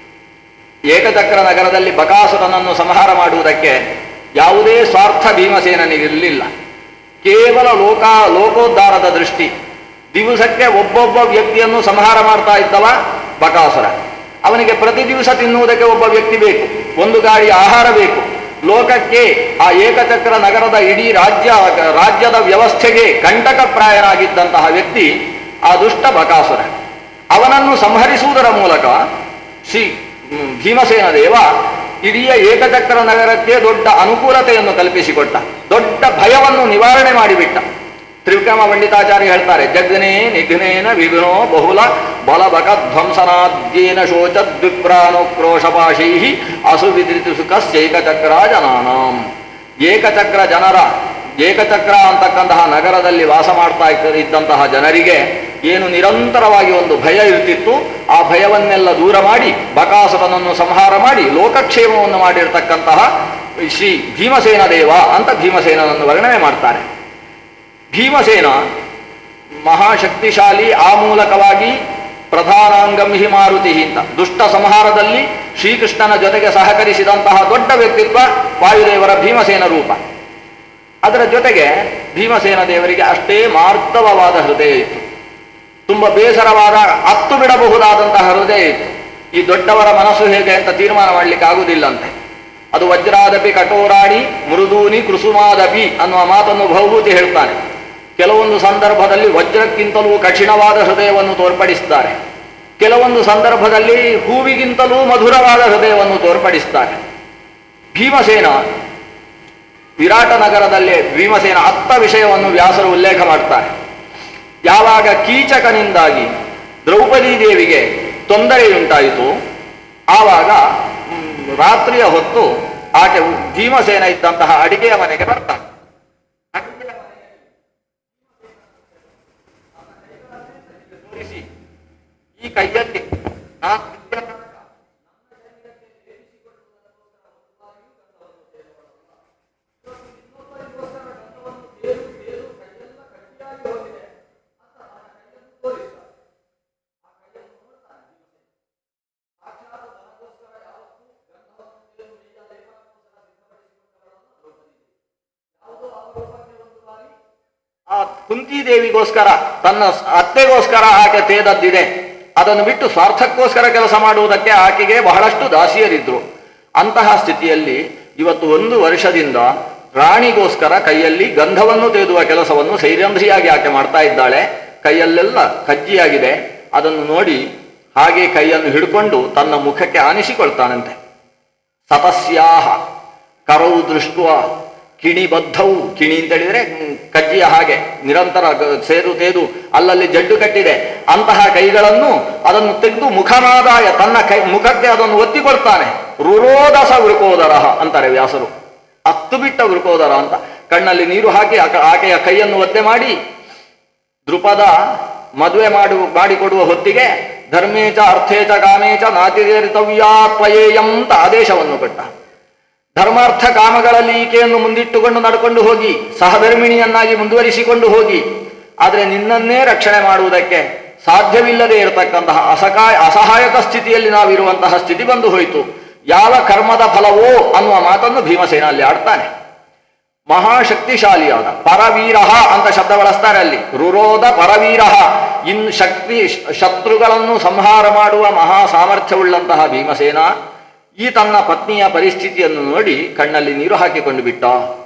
ಏಕಚಕ್ರ ನಗರದಲ್ಲಿ ಬಕಾಸುರನನ್ನು ಸಂಹಾರ ಮಾಡುವುದಕ್ಕೆ ಯಾವುದೇ ಸ್ವಾರ್ಥ ಭೀಮಸೇನನಿಗಿರಲಿಲ್ಲ ಕೇವಲ ಲೋಕ ಲೋಕೋದ್ಧಾರದ ದೃಷ್ಟಿ ದಿವಸಕ್ಕೆ ಒಬ್ಬೊಬ್ಬ ವ್ಯಕ್ತಿಯನ್ನು ಸಂಹಾರ ಮಾಡ್ತಾ ಇದ್ದವ ಬಕಾಸುರ ಅವನಿಗೆ ಪ್ರತಿ ದಿವಸ ತಿನ್ನುವುದಕ್ಕೆ ಒಬ್ಬ ವ್ಯಕ್ತಿ ಬೇಕು ಒಂದು ಗಾಡಿ ಆಹಾರ ಬೇಕು ಲೋಕಕ್ಕೆ ಆ ಏಕಚಕ್ರ ನಗರದ ಇಡೀ ರಾಜ್ಯ ರಾಜ್ಯದ ವ್ಯವಸ್ಥೆಗೆ ಕಂಟಕಪ್ರಾಯನಾಗಿದ್ದಂತಹ ವ್ಯಕ್ತಿ ಆ ದುಷ್ಟ ಬಕಾಸುರ ಅವನನ್ನು ಸಂಹರಿಸುವುದರ ಮೂಲಕ ಶ್ರೀ ಹ್ಮ್, ಭೀಮಸೇನ ದೇವ ಇಡೀ ಏಕಚಕ್ರ ನಗರಕ್ಕೆ ದೊಡ್ಡ ಅನುಕೂಲತೆಯನ್ನು ಕಲ್ಪಿಸಿಕೊಟ್ಟ ದೊಡ್ಡ ಭಯವನ್ನು ನಿವಾರಣೆ ಮಾಡಿಬಿಟ್ಟ ತ್ರಿವಿಕ್ರಮ ಪಂಡಿತಾಚಾರ್ಯ ಹೇಳ್ತಾರೆ ಜಗ್ನೇ ನಿಘ್ನೇನ ವಿಘ್ನೋ ಬಹುಲ ಬಲಬಕ ಧ್ವಂಸನಾದ್ಯೇನ ಶೋಚದ್ವಿಪ್ರಾನುಕ್ರೋಶಪಾಶೈ ಅಸುವಿದ್ರಿತು ಸುಖಸ್ಯೈಕಚಕ್ರ ಜನಾನಾಂ ಏಕಚಕ್ರ ಜನರ ಏಕಚಕ್ರ ಅಂತಕ್ಕಂತಹ ನಗರದಲ್ಲಿ ವಾಸ ಮಾಡ್ತಾ ಇದ್ದ- ಇದ್ದಂತಹ ಜನರಿಗೆ ಏನು ನಿರಂತರವಾಗಿ ಒಂದು ಭಯ ಇರ್ತಿತ್ತು ಆ ಭಯವನ್ನೆಲ್ಲ ದೂರ ಮಾಡಿ ಬಕಾಸುರನನ್ನು ಸಂಹಾರ ಮಾಡಿ ಲೋಕಕ್ಷೇಮವನ್ನು ಮಾಡಿರ್ತಕ್ಕಂತಹ ಶ್ರೀ ಭೀಮಸೇನ ದೇವ ಅಂತ ಭೀಮಸೇನನನ್ನು ವರ್ಣನೆ ಮಾಡ್ತಾರೆ ಭೀಮಸೇನ ಮಹಾಶಕ್ತಿಶಾಲಿ ಆ ಮೂಲಕವಾಗಿ ಪ್ರಧಾನಾಂಗಂ ಹಿ ಮಾರುತಿ ಅಂತ ದುಷ್ಟ ಸಂಹಾರದಲ್ಲಿ ಶ್ರೀಕೃಷ್ಣನ ಜೊತೆಗೆ ಸಹಕರಿಸಿದಂತಹ ದೊಡ್ಡ ವ್ಯಕ್ತಿತ್ವ ವಾಯುದೇವರ ಭೀಮಸೇನ ರೂಪ ಅದರ ಜೊತೆಗೆ ಭೀಮಸೇನ ದೇವರಿಗೆ ಅಷ್ಟೇ ಮಾರ್ಧವವಾದ ಹೃದಯ ಇತ್ತು ತುಂಬ ಬೇಸರವಾದ ಅತ್ತು ಬಿಡಬಹುದಾದಂತಹ ಹೃದಯ ಇತ್ತು ಈ ದೊಡ್ಡವರ ಮನಸ್ಸು ಹೇಗೆ ಅಂತ ತೀರ್ಮಾನ ಮಾಡಲಿಕ್ಕೆ ಆಗುವುದಿಲ್ಲಂತೆ ಅದು ವಜ್ರಾದಪಿ ಕಠೋರಾಣಿ ಮೃದೂನಿ ಕೃಸುಮಾದಪಿ ಅನ್ನುವ ಮಾತನ್ನು ಭೌಭೂತಿ ಹೇಳ್ತಾನೆ ಕೆಲವೊಂದು ಸಂದರ್ಭದಲ್ಲಿ ವಜ್ರಕ್ಕಿಂತಲೂ ಕಠಿಣವಾದ ಹೃದಯವನ್ನು ತೋರ್ಪಡಿಸ್ತಾರೆ ಕೆಲವೊಂದು ಸಂದರ್ಭದಲ್ಲಿ ಹೂವಿಗಿಂತಲೂ ಮಧುರವಾದ ಹೃದಯವನ್ನು ತೋರ್ಪಡಿಸ್ತಾರೆ ಭೀಮಸೇನ ವಿರಾಟ ನಗರದಲ್ಲಿ ಭೀಮಸೇನ ಹತ್ತ ವಿಷಯವನ್ನು ವ್ಯಾಸರು ಉಲ್ಲೇಖ ಮಾಡ್ತಾರೆ ಯಾವಾಗ ಕೀಚಕನಿಂದಾಗಿ ದ್ರೌಪದಿ ದೇವಿಗೆ ತೊಂದರೆಯುಂಟಾಯಿತು ಆವಾಗ ಮ್, ರಾತ್ರಿಯ ಹೊತ್ತು ಆಕೆ ಭೀಮಸೇನ ಇದ್ದಂತಹ ಅಡಿಗೆಯ ಮನೆಗೆ ಬರ್ತಾನೆ ಅಡಿಗೆಯ ಮನೆಯಲ್ಲಿ ತೋರಿಸಿ, ಈ ಕೈಯಲ್ಲಿ ನಾನು ವಿದ್ಯಾ ಆ ಕುಂತಿದೇವಿಗೋಸ್ಕರ ತನ್ನ ಅತ್ತೆಗೋಸ್ಕರ ಆಕೆ ತೇದದ್ದಿದೆ ಅದನ್ನು ಬಿಟ್ಟು ಸ್ವಾರ್ಥಕ್ಕೋಸ್ಕರ ಕೆಲಸ ಮಾಡುವುದಕ್ಕೆ ಆಕೆಗೆ ಬಹಳಷ್ಟು ದಾಸಿಯರಿದ್ರು ಅಂತಹ ಸ್ಥಿತಿಯಲ್ಲಿ ಇವತ್ತು ಒಂದು ವರ್ಷದಿಂದ ರಾಣಿಗೋಸ್ಕರ ಕೈಯಲ್ಲಿ ಗಂಧವನ್ನು ತೇದುವ ಕೆಲಸವನ್ನು ಸೈರಂಧ್ರಿಯಾಗಿ ಆಕೆ ಮಾಡ್ತಾ ಇದ್ದಾಳೆ ಕೈಯಲ್ಲೆಲ್ಲ ಕಜ್ಜಿಯಾಗಿದೆ ಅದನ್ನು ನೋಡಿ ಹಾಗೆ ಕೈಯನ್ನು ಹಿಡ್ಕೊಂಡು ತನ್ನ ಮುಖಕ್ಕೆ ಆನಿಸಿಕೊಳ್ತಾನಂತೆ ಸತಸ್ಯಾಹ ಕರವು ದೃಷ್ಟ ಕಿಣಿಬದ್ಧವು ಕಿಣಿ ಅಂತ ಹೇಳಿದ್ರೆ ಹ್ಮ್, ಕಜ್ಜಿಯ ಹಾಗೆ ನಿರಂತರ ಗ- ಸೇರು ತೇದು ಅಲ್ಲಲ್ಲಿ ಜಡ್ಡು ಕಟ್ಟಿದೆ ಅಂತಹ ಕೈಗಳನ್ನು ಅದನ್ನು ತೆಗೆದು ಮುಖನಾದಾಯ ತನ್ನ ಕೈ ಮುಖಕ್ಕೆ ಅದನ್ನು ಒತ್ತಿಕೊಳ್ತಾನೆ ರುರೋದಸ ವೃಕೋದರ ಅಂತಾರೆ ವ್ಯಾಸರು ಹತ್ತು ಬಿಟ್ಟ ವೃಕೋದರ ಅಂತ ಕಣ್ಣಲ್ಲಿ ನೀರು ಹಾಕಿ ಆಕ- ಆಕೆಯ ಕೈಯನ್ನು ಒತ್ತೆ ಮಾಡಿ ದೃಪದ ಮದುವೆ ಮಾಡು ಮಾಡಿಕೊಡುವ ಹೊತ್ತಿಗೆ ಧರ್ಮೇಚ ಅರ್ಥೇಚ ಕಾಮೇಚ ನಾತಿರೇರಿತವ್ಯಾ ತ್ವಯೇಯಂ ಅಂತ ಆದೇಶವನ್ನು ಕೊಟ್ಟ ಧರ್ಮಾರ್ಥ ಕಾಮಗಳಲ್ಲಿ ಈಕೆಯನ್ನು ಮುಂದಿಟ್ಟುಕೊಂಡು ನಡ್ಕೊಂಡು ಹೋಗಿ ಸಹಧರ್ಮಿಣಿಯನ್ನಾಗಿ ಮುಂದುವರಿಸಿಕೊಂಡು ಹೋಗಿ ಆದರೆ ನಿನ್ನನ್ನೇ ರಕ್ಷಣೆ ಮಾಡುವುದಕ್ಕೆ ಸಾಧ್ಯವಿಲ್ಲದೆ ಇರತಕ್ಕಂತಹ ಅಸಕಾಯ ಅಸಹಾಯಕ ಸ್ಥಿತಿಯಲ್ಲಿ ನಾವಿರುವಂತಹ ಸ್ಥಿತಿ ಬಂದು ಹೋಯಿತು ಯಾವ ಕರ್ಮದ ಫಲವೋ ಅನ್ನುವ ಮಾತನ್ನು ಭೀಮಸೇನ ಅಲ್ಲಿ ಆಡ್ತಾನೆ ಮಹಾಶಕ್ತಿಶಾಲಿಯಾದ ಪರವೀರಹ ಅಂತ ಶಬ್ದ ಬಳಸ್ತಾರೆ ಅಲ್ಲಿ ರುರೋಧ ಪರವೀರಹ ಇನ್ ಶಕ್ತಿ ಶತ್ರುಗಳನ್ನು ಸಂಹಾರ ಮಾಡುವ ಮಹಾ ಸಾಮರ್ಥ್ಯವುಳ್ಳಂತಹ ಭೀಮಸೇನ ಈ ತನ್ನ ಪತ್ನಿಯ ಪರಿಸ್ಥಿತಿಯನ್ನು ನೋಡಿ ಕಣ್ಣಲ್ಲಿ ನೀರು ಹಾಕಿಕೊಂಡು ಬಿಟ್ಟ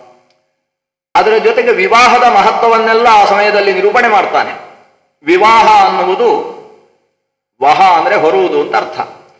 ಅದರ ಜೊತೆಗೆ ವಿವಾಹದ ಮಹತ್ವವನ್ನೆಲ್ಲ ಆ ಸಮಯದಲ್ಲಿ ನಿರೂಪಣೆ ಮಾಡ್ತಾನೆ ವಿವಾಹ ಅನ್ನುವುದು ವಹ ಅಂದ್ರೆ ಹೊರುವುದು ಅಂತ ಅರ್ಥ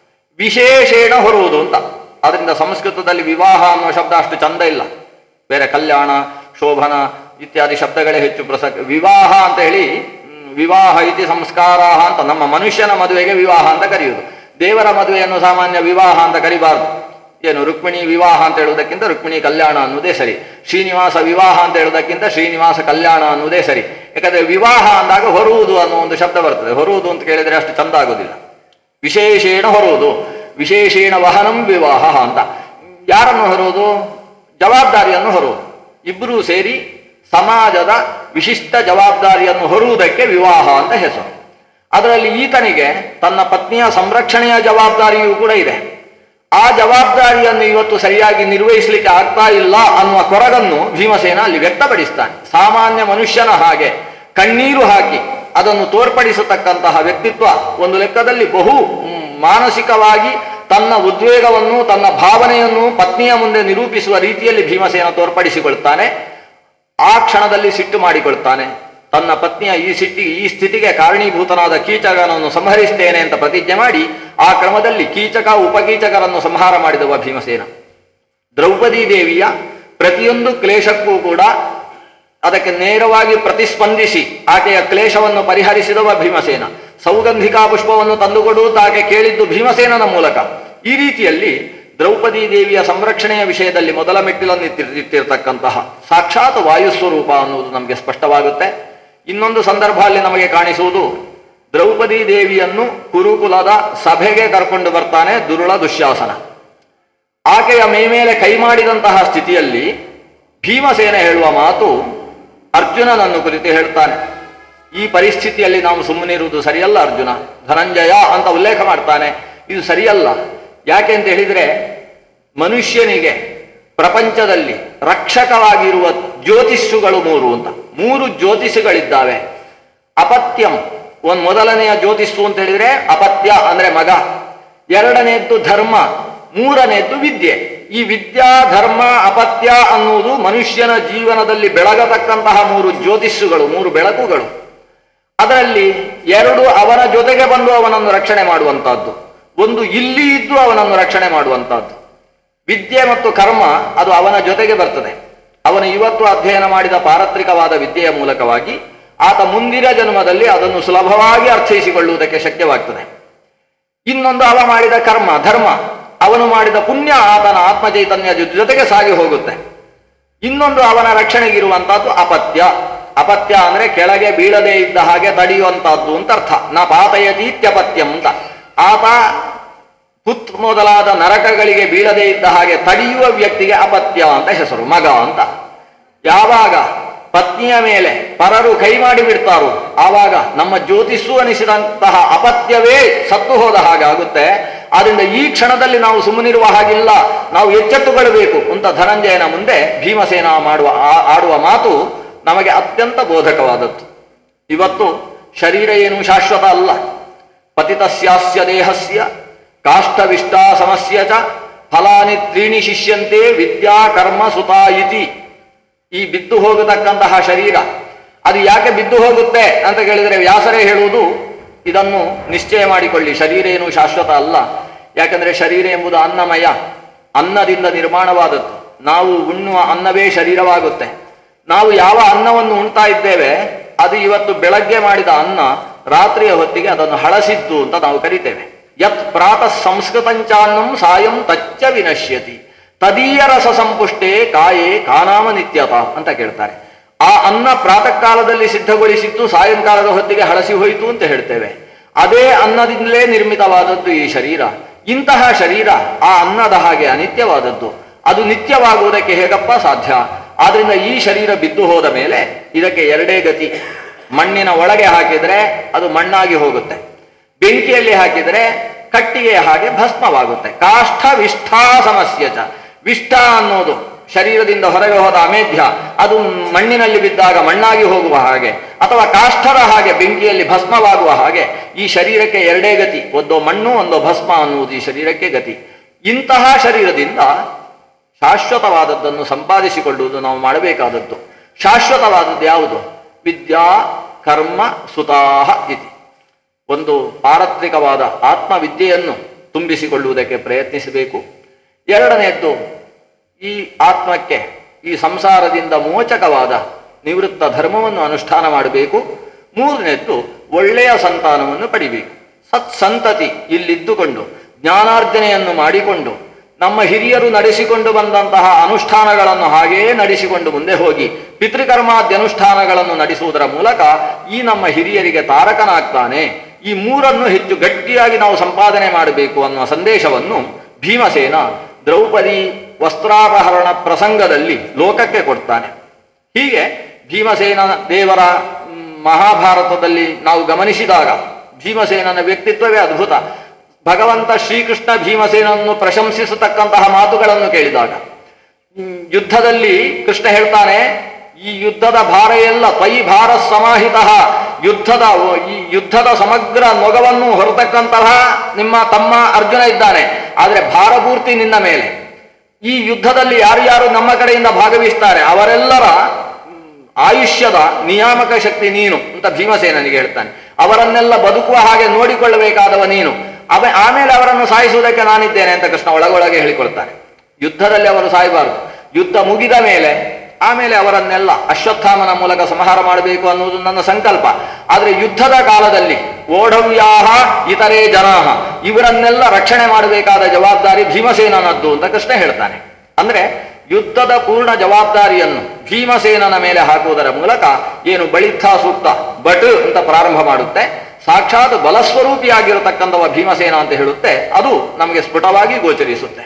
ವಿಶೇಷೇಣ ಹೊರುವುದು ಅಂತ ಅದರಿಂದ ಸಂಸ್ಕೃತದಲ್ಲಿ ವಿವಾಹ ಅನ್ನುವ ಶಬ್ದ ಅಷ್ಟು ಚಂದ ಇಲ್ಲ ಬೇರೆ ಕಲ್ಯಾಣ ಶೋಭನ ಇತ್ಯಾದಿ ಶಬ್ದಗಳೇ ಹೆಚ್ಚು ಪ್ರಸಕ್ತ ವಿವಾಹ ಅಂತ ಹೇಳಿ ಹ್ಮ್, ವಿವಾಹ ಇತಿ ಸಂಸ್ಕಾರ ಅಂತ ನಮ್ಮ ಮನುಷ್ಯನ ಮದುವೆಗೆ ವಿವಾಹ ಅಂತ ಕರೆಯುವುದು ದೇವರ ಮದುವೆಯನ್ನು ಸಾಮಾನ್ಯ ವಿವಾಹ ಅಂತ ಕರಿಬಾರದು ಏನು ರುಕ್ಮಿಣಿ ವಿವಾಹ ಅಂತ ಹೇಳುವುದಕ್ಕಿಂತ ರುಕ್ಮಿಣಿ ಕಲ್ಯಾಣ ಅನ್ನುವುದೇ ಸರಿ ಶ್ರೀನಿವಾಸ ವಿವಾಹ ಅಂತ ಹೇಳುವುದಕ್ಕಿಂತ ಶ್ರೀನಿವಾಸ ಕಲ್ಯಾಣ ಅನ್ನುವುದೇ ಸರಿ ಯಾಕಂದ್ರೆ ವಿವಾಹ ಅಂದಾಗ ಹೊರುವುದು ಅನ್ನೋ ಒಂದು ಶಬ್ದ ಬರ್ತದೆ ಹೊರುವುದು ಅಂತ ಕೇಳಿದ್ರೆ ಅಷ್ಟು ಚಂದ ಆಗೋದಿಲ್ಲ ವಿಶೇಷೇಣ ಹೊರುವುದು ವಿಶೇಷೇಣ ವಹನಂ ವಿವಾಹ ಅಂತ ಯಾರನ್ನು ಹೊರುವುದು ಜವಾಬ್ದಾರಿಯನ್ನು ಹೊರುವುದು ಇಬ್ಬರೂ ಸೇರಿ ಸಮಾಜದ ವಿಶಿಷ್ಟ ಜವಾಬ್ದಾರಿಯನ್ನು ಹೊರುವುದಕ್ಕೆ ವಿವಾಹ ಅಂತ ಹೆಸರು ಅದರಲ್ಲಿ ಈತನಿಗೆ ತನ್ನ ಪತ್ನಿಯ ಸಂರಕ್ಷಣೆಯ ಜವಾಬ್ದಾರಿಯೂ ಕೂಡ ಇದೆ ಆ ಜವಾಬ್ದಾರಿಯನ್ನು ಇವತ್ತು ಸರಿಯಾಗಿ ನಿರ್ವಹಿಸಲಿಕ್ಕೆ ಆಗ್ತಾ ಇಲ್ಲ ಅನ್ನುವ ಕೊರಗನ್ನು ಭೀಮಸೇನ ಅಲ್ಲಿ ವ್ಯಕ್ತಪಡಿಸ್ತಾನೆ ಸಾಮಾನ್ಯ ಮನುಷ್ಯನ ಹಾಗೆ ಕಣ್ಣೀರು ಹಾಕಿ ಅದನ್ನು ತೋರ್ಪಡಿಸತಕ್ಕಂತಹ ವ್ಯಕ್ತಿತ್ವ ಒಂದು ಲೆಕ್ಕದಲ್ಲಿ ಬಹು ಮ್, ಮಾನಸಿಕವಾಗಿ ತನ್ನ ಉದ್ವೇಗವನ್ನು ತನ್ನ ಭಾವನೆಯನ್ನು ಪತ್ನಿಯ ಮುಂದೆ ನಿರೂಪಿಸುವ ರೀತಿಯಲ್ಲಿ ಭೀಮಸೇನ ತೋರ್ಪಡಿಸಿಕೊಳ್ತಾನೆ ಆ ಕ್ಷಣದಲ್ಲಿ ಸಿಟ್ಟು ಮಾಡಿಕೊಳ್ತಾನೆ ತನ್ನ ಪತ್ನಿಯ ಈ ಸಿಟ್ಟಿ ಈ ಸ್ಥಿತಿಗೆ ಕಾರಣೀಭೂತನಾದ ಕೀಚಕನನ್ನು ಸಂಹರಿಸ್ತೇನೆ ಅಂತ ಪ್ರತಿಜ್ಞೆ ಮಾಡಿ ಆ ಕ್ರಮದಲ್ಲಿ ಕೀಚಕ ಉಪಕೀಚಕರನ್ನು ಸಂಹಾರ ಮಾಡಿದವ ಭೀಮಸೇನ ದ್ರೌಪದಿ ದೇವಿಯ ಪ್ರತಿಯೊಂದು ಕ್ಲೇಶಕ್ಕೂ ಕೂಡ ಅದಕ್ಕೆ ನೇರವಾಗಿ ಪ್ರತಿಸ್ಪಂದಿಸಿ ಆಕೆಯ ಕ್ಲೇಶವನ್ನು ಪರಿಹರಿಸಿದವ ಭೀಮಸೇನ ಸೌಗಂಧಿಕಾ ಪುಷ್ಪವನ್ನು ತಂದುಕೊಡುವುದು ಆಕೆ ಕೇಳಿದ್ದು ಭೀಮಸೇನನ ಮೂಲಕ ಈ ರೀತಿಯಲ್ಲಿ ದ್ರೌಪದಿ ದೇವಿಯ ಸಂರಕ್ಷಣೆಯ ವಿಷಯದಲ್ಲಿ ಮೊದಲ ಮೆಟ್ಟಿಲನ್ನು ಇತ್ತಿ- ಇಟ್ಟಿರ್ತಕ್ಕಂತಹ ಸಾಕ್ಷಾತ್ ವಾಯುಸ್ವರೂಪ ಅನ್ನುವುದು ನಮಗೆ ಸ್ಪಷ್ಟವಾಗುತ್ತೆ ಇನ್ನೊಂದು ಸಂದರ್ಭ ಅಲ್ಲಿ ನಮಗೆ ಕಾಣಿಸುವುದು ದ್ರೌಪದಿ ದೇವಿಯನ್ನು ಕುರುಕುಲದ ಸಭೆಗೆ ಕರ್ಕೊಂಡು ಬರ್ತಾನೆ ದುರುಳ ದುಶ್ಯಾಸನ ಆಕೆಯ ಮೇಮೇಲೆ ಕೈ ಮಾಡಿದಂತಹ ಸ್ಥಿತಿಯಲ್ಲಿ ಭೀಮಸೇನ ಹೇಳುವ ಮಾತು ಅರ್ಜುನನನ್ನು ಕುರಿತು ಹೇಳ್ತಾನೆ ಈ ಪರಿಸ್ಥಿತಿಯಲ್ಲಿ ನಾವು ಸುಮ್ಮನಿರುವುದು ಸರಿಯಲ್ಲ ಅರ್ಜುನ ಧನಂಜಯ ಅಂತ ಉಲ್ಲೇಖ ಮಾಡ್ತಾನೆ ಇದು ಸರಿಯಲ್ಲ ಯಾಕೆ ಅಂತ ಹೇಳಿದ್ರೆ ಮನುಷ್ಯನಿಗೆ ಪ್ರಪಂಚದಲ್ಲಿ ರಕ್ಷಕವಾಗಿರುವ ಜ್ಯೋತಿಷ್ಸುಗಳು ಮೂರು ಅಂತ ಮೂರು ಜ್ಯೋತಿಷುಗಳಿದ್ದಾವೆ ಅಪತ್ಯಂ ಒಂದ್ ಮೊದಲನೆಯ ಜ್ಯೋತಿಸ್ಸು ಅಂತ ಹೇಳಿದ್ರೆ ಅಪತ್ಯ ಅಂದ್ರೆ ಮಗ ಎರಡನೆಯದ್ದು ಧರ್ಮ ಮೂರನೆಯದ್ದು ವಿದ್ಯೆ ಈ ವಿದ್ಯಾ ಧರ್ಮ ಅಪತ್ಯ ಅನ್ನುವುದು ಮನುಷ್ಯನ ಜೀವನದಲ್ಲಿ ಬೆಳಗತಕ್ಕಂತಹ ಮೂರು ಜ್ಯೋತಿಷ್ಸುಗಳು ಮೂರು ಬೆಳಕುಗಳು ಅದರಲ್ಲಿ ಎರಡು ಅವನ ಜೊತೆಗೆ ಬಂದು ಅವನನ್ನು ರಕ್ಷಣೆ ಮಾಡುವಂತಹದ್ದು ಒಂದು ಇಲ್ಲಿ ಇದ್ದು ಅವನನ್ನು ರಕ್ಷಣೆ ಮಾಡುವಂತಹದ್ದು ವಿದ್ಯೆ ಮತ್ತು ಕರ್ಮ ಅದು ಅವನ ಜೊತೆಗೆ ಬರ್ತದೆ ಅವನು ಇವತ್ತು ಅಧ್ಯಯನ ಮಾಡಿದ ಪಾರತ್ರಿಕವಾದ ವಿದ್ಯೆಯ ಮೂಲಕವಾಗಿ ಆತ ಮುಂದಿನ ಜನ್ಮದಲ್ಲಿ ಅದನ್ನು ಸುಲಭವಾಗಿ ಅರ್ಥೈಸಿಕೊಳ್ಳುವುದಕ್ಕೆ ಶಕ್ಯವಾಗ್ತದೆ ಇನ್ನೊಂದು ಅವ ಮಾಡಿದ ಕರ್ಮ ಧರ್ಮ ಅವನು ಮಾಡಿದ ಪುಣ್ಯ ಆತನ ಆತ್ಮ ಚೈತನ್ಯ ಜೊ- ಜೊತೆಗೆ ಸಾಗಿ ಹೋಗುತ್ತೆ ಇನ್ನೊಂದು ಅವನ ರಕ್ಷಣೆಗಿರುವಂತಹದ್ದು ಅಪತ್ಯ ಅಪತ್ಯ ಅಂದ್ರೆ ಕೆಳಗೆ ಬೀಳದೇ ಇದ್ದ ಹಾಗೆ ತಡೆಯುವಂತಹದ್ದು ಅಂತ ಅರ್ಥ ನ ಪಾತಯತೀತ್ಯಪತ್ಯಂ ಅಂತ ಆತ ಪುತ್ ಮೊದಲಾದ ನರಕಗಳಿಗೆ ಬೀಳದೇ ಇದ್ದ ಹಾಗೆ ತಡೆಯುವ ವ್ಯಕ್ತಿಗೆ ಅಪತ್ಯ ಅಂತ ಹೆಸರು ಮಗ ಅಂತ ಯಾವಾಗ ಪತ್ನಿಯ ಮೇಲೆ ಪರರು ಕೈ ಮಾಡಿ ಬಿಡ್ತಾರೋ ಆವಾಗ ನಮ್ಮ ಜ್ಯೋತಿಸ್ಸು ಅನಿಸಿದಂತಹ ಅಪತ್ಯವೇ ಸತ್ತು ಹೋದ ಹಾಗಾಗುತ್ತೆ ಆದ್ರಿಂದ ಈ ಕ್ಷಣದಲ್ಲಿ ನಾವು ಸುಮ್ಮನಿರುವ ಹಾಗಿಲ್ಲ ನಾವು ಎಚ್ಚೆತ್ತುಕೊಳ್ಳಬೇಕು ಅಂತ ಧನಂಜಯನ ಮುಂದೆ ಭೀಮಸೇನ ಮಾಡುವ ಆ- ಆಡುವ ಮಾತು ನಮಗೆ ಅತ್ಯಂತ ಬೋಧಕವಾದದ್ದು ಇವತ್ತು ಶರೀರ ಏನು ಶಾಶ್ವತ ಅಲ್ಲ ಪತಿತಸ್ಯಾಸ್ಯ ದೇಹಸ್ಯ ಕಾಷ್ಟವಿಷ್ಟ ಸಮಸ್ಯ ಚ ಫಲಾನಿ ತ್ರೀಣಿ ಶಿಷ್ಯಂತೆ ವಿದ್ಯಾ ಕರ್ಮ ಸುತಾ ಇತಿ ಈ ಬಿದ್ದು ಹೋಗತಕ್ಕಂತಹ ಶರೀರ ಅದು ಯಾಕೆ ಬಿದ್ದು ಹೋಗುತ್ತೆ ಅಂತ ಕೇಳಿದರೆ ವ್ಯಾಸರೇ ಹೇಳುವುದು ಇದನ್ನು ನಿಶ್ಚಯ ಮಾಡಿಕೊಳ್ಳಿ ಶರೀರ ಏನು ಶಾಶ್ವತ ಅಲ್ಲ ಯಾಕಂದ್ರೆ ಶರೀರ ಎಂಬುದು ಅನ್ನಮಯ ಅನ್ನದಿಂದ ನಿರ್ಮಾಣವಾದದ್ದು ನಾವು ಉಣ್ಣುವ ಅನ್ನವೇ ಶರೀರವಾಗುತ್ತೆ ನಾವು ಯಾವ ಅನ್ನವನ್ನು ಉಣ್ತಾ ಇದ್ದೇವೆ ಅದು ಇವತ್ತು ಬೆಳಗ್ಗೆ ಮಾಡಿದ ಅನ್ನ ರಾತ್ರಿಯ ಹೊತ್ತಿಗೆ ಅದನ್ನು ಹಳಸಿದ್ದು ಅಂತ ನಾವು ಕರಿತೇವೆ ಯತ್ ಪ್ರಾತಃ ಸಂಸ್ಕೃತಂಚಾನ್ನಂ ಸಾಯಂ ತಚ್ಚ ವಿನಶ್ಯತಿ ತದೀಯ ರಸ ಸಂಪುಷ್ಟೇ ಕಾಯೇ ಕಾನಾಮ ನಿತ್ಯತ ಅಂತ ಕೇಳ್ತಾರೆ ಆ ಅನ್ನ ಪ್ರಾತಃ ಕಾಲದಲ್ಲಿ ಸಿದ್ಧಗೊಳಿಸಿದ್ದು ಸಾಯಂಕಾಲದ ಹೊತ್ತಿಗೆ ಹಳಸಿ ಹೋಯಿತು ಅಂತ ಹೇಳ್ತೇವೆ ಅದೇ ಅನ್ನದಿಂದಲೇ ನಿರ್ಮಿತವಾದದ್ದು ಈ ಶರೀರ ಇಂತಹ ಶರೀರ ಆ ಅನ್ನದ ಹಾಗೆ ಅನಿತ್ಯವಾದದ್ದು ಅದು ನಿತ್ಯವಾಗುವುದಕ್ಕೆ ಹೇಗಪ್ಪ ಸಾಧ್ಯ ಆದ್ರಿಂದ ಈ ಶರೀರ ಬಿದ್ದು ಹೋದ ಮೇಲೆ ಇದಕ್ಕೆ ಎರಡೇ ಗತಿ ಮಣ್ಣಿನ ಒಳಗೆ ಹಾಕಿದ್ರೆ ಅದು ಮಣ್ಣಾಗಿ ಹೋಗುತ್ತೆ ಬೆಂಕಿಯಲ್ಲಿ ಹಾಕಿದರೆ ಕಟ್ಟಿಗೆಯ ಹಾಗೆ ಭಸ್ಮವಾಗುತ್ತೆ ಕಾಷ್ಠ ವಿಷ್ಠಾ ಸಮಸ್ಯೆ ಚ ವಿಷ್ಠ ಅನ್ನೋದು ಶರೀರದಿಂದ ಹೊರಗೆ ಹೋದ ಅಮೇಧ್ಯ ಅದು ಮಣ್ಣಿನಲ್ಲಿ ಬಿದ್ದಾಗ ಮಣ್ಣಾಗಿ ಹೋಗುವ ಹಾಗೆ ಅಥವಾ ಕಾಷ್ಠದ ಹಾಗೆ ಬೆಂಕಿಯಲ್ಲಿ ಭಸ್ಮವಾಗುವ ಹಾಗೆ ಈ ಶರೀರಕ್ಕೆ ಎರಡೇ ಗತಿ ಒಂದೋ ಮಣ್ಣು ಒಂದೋ ಭಸ್ಮ ಅನ್ನುವುದು ಈ ಶರೀರಕ್ಕೆ ಗತಿ ಇಂತಹ ಶರೀರದಿಂದ ಶಾಶ್ವತವಾದದ್ದನ್ನು ಸಂಪಾದಿಸಿಕೊಳ್ಳುವುದು ನಾವು ಮಾಡಬೇಕಾದದ್ದು ಶಾಶ್ವತವಾದದ್ದು ಯಾವುದು ವಿದ್ಯಾ ಕರ್ಮ ಸುತಾಹ ಇತಿ ಒಂದು ಪಾರತ್ರಿಕವಾದ ಆತ್ಮವಿದ್ಯೆಯನ್ನು ತುಂಬಿಸಿಕೊಳ್ಳುವುದಕ್ಕೆ ಪ್ರಯತ್ನಿಸಬೇಕು ಎರಡನೆಯದ್ದು ಈ ಆತ್ಮಕ್ಕೆ ಈ ಸಂಸಾರದಿಂದ ಮೋಚಕವಾದ ನಿವೃತ್ತ ಧರ್ಮವನ್ನು ಅನುಷ್ಠಾನ ಮಾಡಬೇಕು ಮೂರನೆಯದ್ದು ಒಳ್ಳೆಯ ಸಂತಾನವನ್ನು ಪಡಿಬೇಕು ಸತ್ ಸಂತತಿ ಇಲ್ಲಿದ್ದುಕೊಂಡು ಜ್ಞಾನಾರ್ಜನೆಯನ್ನು ಮಾಡಿಕೊಂಡು ನಮ್ಮ ಹಿರಿಯರು ನಡೆಸಿಕೊಂಡು ಬಂದಂತಹ ಅನುಷ್ಠಾನಗಳನ್ನು ಹಾಗೆಯೇ ನಡೆಸಿಕೊಂಡು ಮುಂದೆ ಹೋಗಿ ಪಿತೃಕರ್ಮಾದ್ಯನುಷ್ಠಾನಗಳನ್ನು ನಡೆಸುವುದರ ಮೂಲಕ ಈ ನಮ್ಮ ಹಿರಿಯರಿಗೆ ತಾರಕನಾಗ್ತಾನೆ ಈ ಮೂರನ್ನು ಹೆಚ್ಚು ಗಟ್ಟಿಯಾಗಿ ನಾವು ಸಂಪಾದನೆ ಮಾಡಬೇಕು ಅನ್ನುವ ಸಂದೇಶವನ್ನು ಭೀಮಸೇನ ದ್ರೌಪದಿ ವಸ್ತ್ರಾಪಹರಣ ಪ್ರಸಂಗದಲ್ಲಿ ಲೋಕಕ್ಕೆ ಕೊಡ್ತಾನೆ ಹೀಗೆ ಭೀಮಸೇನ ದೇವರ ಮ್, ಮಹಾಭಾರತದಲ್ಲಿ ನಾವು ಗಮನಿಸಿದಾಗ ಭೀಮಸೇನನ ವ್ಯಕ್ತಿತ್ವವೇ ಅದ್ಭುತ ಭಗವಂತ ಶ್ರೀಕೃಷ್ಣ ಭೀಮಸೇನನ್ನು ಪ್ರಶಂಸಿಸತಕ್ಕಂತಹ ಮಾತುಗಳನ್ನು ಕೇಳಿದಾಗ ಹ್ಮ್, ಯುದ್ಧದಲ್ಲಿ ಕೃಷ್ಣ ಹೇಳ್ತಾನೆ ಈ ಯುದ್ಧದ ಭಾರ ಎಲ್ಲ ತ್ವಯಿ ಭಾರ ಸಮಾಹಿತ ಯುದ್ಧದ ಈ ಯುದ್ಧದ ಸಮಗ್ರ ಮೊಗವನ್ನು ಹೊರತಕ್ಕಂತಹ ನಿಮ್ಮ ತಮ್ಮ ಅರ್ಜುನ ಇದ್ದಾನೆ ಆದರೆ ಭಾರಪೂರ್ತಿ ನಿನ್ನ ಮೇಲೆ ಈ ಯುದ್ಧದಲ್ಲಿ ಯಾರು ಯಾರು ನಮ್ಮ ಕಡೆಯಿಂದ ಭಾಗವಹಿಸ್ತಾರೆ ಅವರೆಲ್ಲರ ಹ್ಮ್, ಆಯುಷ್ಯದ ನಿಯಾಮಕ ಶಕ್ತಿ ನೀನು ಅಂತ ಭೀಮಸೇನನಿಗೆ ಹೇಳ್ತಾನೆ ಅವರನ್ನೆಲ್ಲ ಬದುಕುವ ಹಾಗೆ ನೋಡಿಕೊಳ್ಳಬೇಕಾದವ ನೀನು ಅವ ಆಮೇಲೆ ಅವರನ್ನು ಸಾಯಿಸುವುದಕ್ಕೆ ನಾನಿದ್ದೇನೆ ಅಂತ ಕೃಷ್ಣ ಒಳಗೊಳಗೆ ಹೇಳಿಕೊಳ್ತಾನೆ ಯುದ್ಧದಲ್ಲಿ ಅವರು ಸಾಯಬಾರದು ಯುದ್ಧ ಮುಗಿದ ಮೇಲೆ ಆಮೇಲೆ ಅವರನ್ನೆಲ್ಲ ಅಶ್ವತ್ಥಾಮನ ಮೂಲಕ ಸಂಹಾರ ಮಾಡಬೇಕು ಅನ್ನುವುದು ನನ್ನ ಸಂಕಲ್ಪ ಆದರೆ ಯುದ್ಧದ ಕಾಲದಲ್ಲಿ ಓಢವ್ಯಾಹ ಇತರೇ ಜನಾಹ ಇವರನ್ನೆಲ್ಲ ರಕ್ಷಣೆ ಮಾಡಬೇಕಾದ ಜವಾಬ್ದಾರಿ ಭೀಮಸೇನನದ್ದು ಅಂತ ಕೃಷ್ಣ ಹೇಳ್ತಾನೆ ಅಂದ್ರೆ ಯುದ್ಧದ ಪೂರ್ಣ ಜವಾಬ್ದಾರಿಯನ್ನು ಭೀಮಸೇನನ ಮೇಲೆ ಹಾಕುವುದರ ಮೂಲಕ ಏನು ಬಳಿತ್ಥ ಸೂಕ್ತ ಬಟ್ ಅಂತ ಪ್ರಾರಂಭ ಮಾಡುತ್ತೆ ಸಾಕ್ಷಾತ್ ಬಲಸ್ವರೂಪಿಯಾಗಿರತಕ್ಕಂಥವ ಭೀಮಸೇನ ಅಂತ ಹೇಳುತ್ತೆ ಅದು ನಮಗೆ ಸ್ಫುಟವಾಗಿ ಗೋಚರಿಸುತ್ತೆ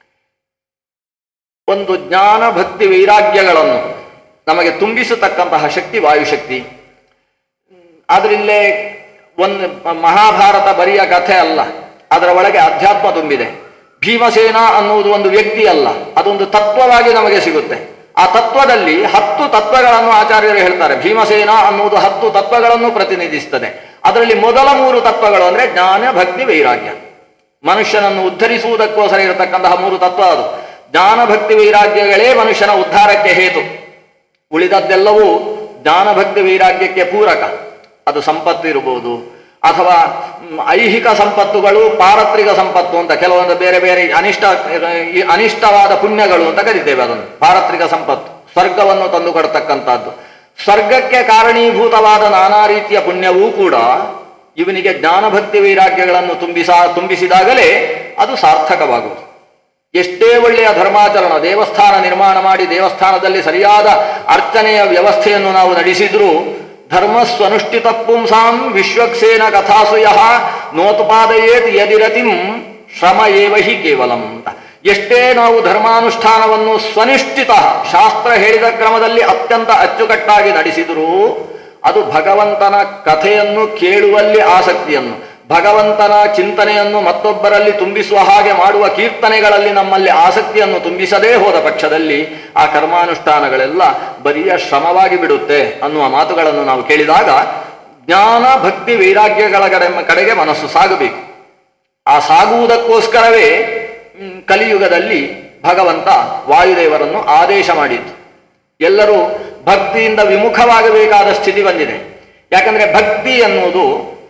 ಒಂದು ಜ್ಞಾನ ಭಕ್ತಿ ವೈರಾಗ್ಯಗಳನ್ನು ನಮಗೆ ತುಂಬಿಸತಕ್ಕಂತಹ ಶಕ್ತಿ ವಾಯುಶಕ್ತಿ ಆದ್ರಿಲ್ಲೇ ಒಂದು ಮಹಾಭಾರತ ಬರಿಯ ಕಥೆ ಅಲ್ಲ ಅದರ ಒಳಗೆ ಅಧ್ಯಾತ್ಮ ತುಂಬಿದೆ ಭೀಮಸೇನ ಅನ್ನುವುದು ಒಂದು ವ್ಯಕ್ತಿ ಅಲ್ಲ ಅದೊಂದು ತತ್ವವಾಗಿ ನಮಗೆ ಸಿಗುತ್ತೆ ಆ ತತ್ವದಲ್ಲಿ ಹತ್ತು ತತ್ವಗಳನ್ನು ಆಚಾರ್ಯರು ಹೇಳ್ತಾರೆ ಭೀಮಸೇನ ಅನ್ನುವುದು ಹತ್ತು ತತ್ವಗಳನ್ನು ಪ್ರತಿನಿಧಿಸ್ತದೆ ಅದರಲ್ಲಿ ಮೊದಲ ಮೂರು ತತ್ವಗಳು ಅಂದ್ರೆ ಜ್ಞಾನ ಭಕ್ತಿ ವೈರಾಗ್ಯ ಮನುಷ್ಯನನ್ನು ಉದ್ಧರಿಸುವುದಕ್ಕೋಸ್ಕರ ಇರತಕ್ಕಂತಹ ಮೂರು ತತ್ವ ಅದು ಜ್ಞಾನ ಭಕ್ತಿ ವೈರಾಗ್ಯಗಳೇ ಮನುಷ್ಯನ ಉದ್ಧಾರಕ್ಕೆ ಹೇತು ಉಳಿದದ್ದೆಲ್ಲವೂ ಜ್ಞಾನ ಭಕ್ತಿ ವೈರಾಗ್ಯಕ್ಕೆ ಪೂರಕ ಅದು ಸಂಪತ್ತು ಇರಬಹುದು ಅಥವಾ ಮ್, ಐಹಿಕ ಸಂಪತ್ತುಗಳು ಪಾರತ್ರಿಕ ಸಂಪತ್ತು ಅಂತ ಕೆಲವೊಂದು ಬೇರೆ ಬೇರೆ ಅನಿಷ್ಟ ಈ ಅನಿಷ್ಟವಾದ ಪುಣ್ಯಗಳು ಅಂತ ಕರಿತೇವೆ ಅದನ್ನು ಪಾರತ್ರಿಕ ಸಂಪತ್ತು ಸ್ವರ್ಗವನ್ನು ತಂದು ಕೊಡ್ತಕ್ಕಂಥದ್ದು ಸ್ವರ್ಗಕ್ಕೆ ಕಾರಣೀಭೂತವಾದ ನಾನಾ ರೀತಿಯ ಪುಣ್ಯವೂ ಕೂಡ ಇವನಿಗೆ ಜ್ಞಾನಭಕ್ತಿ ವೈರಾಗ್ಯಗಳನ್ನು ತುಂಬಿಸ ತುಂಬಿಸಿದಾಗಲೇ ಅದು ಸಾರ್ಥಕವಾಗುವುದು ಎಷ್ಟೇ ಒಳ್ಳೆಯ ಧರ್ಮಾಚರಣ ದೇವಸ್ಥಾನ ನಿರ್ಮಾಣ ಮಾಡಿ ದೇವಸ್ಥಾನದಲ್ಲಿ ಸರಿಯಾದ ಅರ್ಚನೆಯ ವ್ಯವಸ್ಥೆಯನ್ನು ನಾವು ನಡೆಸಿದ್ರೂ ಧರ್ಮಸ್ವನುಷ್ಠಿತ ಪುಂಸಾಂ ವಿಶ್ವಕ್ಸೇನ ಕಥಾಸುಯ ನೋತ್ಪಾದಯೇತ್ ಯದಿರತಿಂ ಶ್ರಮ ಏವ ಹಿ ಕೇವಲಂ ಅಂತ ಎಷ್ಟೇ ನಾವು ಧರ್ಮಾನುಷ್ಠಾನವನ್ನು ಸ್ವನಿಷ್ಠಿತ ಶಾಸ್ತ್ರ ಹೇಳಿದ ಕ್ರಮದಲ್ಲಿ ಅತ್ಯಂತ ಅಚ್ಚುಕಟ್ಟಾಗಿ ನಡೆಸಿದರೂ ಅದು ಭಗವಂತನ ಕಥೆಯನ್ನು ಕೇಳುವಲ್ಲಿ ಆಸಕ್ತಿಯನ್ನು ಭಗವಂತನ ಚಿಂತನೆಯನ್ನು ಮತ್ತೊಬ್ಬರಲ್ಲಿ ತುಂಬಿಸುವ ಹಾಗೆ ಮಾಡುವ ಕೀರ್ತನೆಗಳಲ್ಲಿ ನಮ್ಮಲ್ಲಿ ಆಸಕ್ತಿಯನ್ನು ತುಂಬಿಸದೇ ಹೋದ ಪಕ್ಷದಲ್ಲಿ ಆ ಕರ್ಮಾನುಷ್ಠಾನಗಳೆಲ್ಲ ಬರಿಯ ಶ್ರಮವಾಗಿ ಬಿಡುತ್ತೆ ಅನ್ನುವ ಮಾತುಗಳನ್ನು ನಾವು ಕೇಳಿದಾಗ ಜ್ಞಾನ ಭಕ್ತಿ ವೈರಾಗ್ಯಗಳ ಕಡೆ ಕಡೆಗೆ ಮನಸ್ಸು ಸಾಗಬೇಕು ಆ ಸಾಗುವುದಕ್ಕೋಸ್ಕರವೇ ಮ್, ಕಲಿಯುಗದಲ್ಲಿ ಭಗವಂತ ವಾಯುದೇವರನ್ನು ಆದೇಶ ಮಾಡಿದ್ದು ಎಲ್ಲರೂ ಭಕ್ತಿಯಿಂದ ವಿಮುಖವಾಗಬೇಕಾದ ಸ್ಥಿತಿ ಬಂದಿದೆ ಯಾಕಂದ್ರೆ ಭಕ್ತಿ ಎನ್ನುವುದು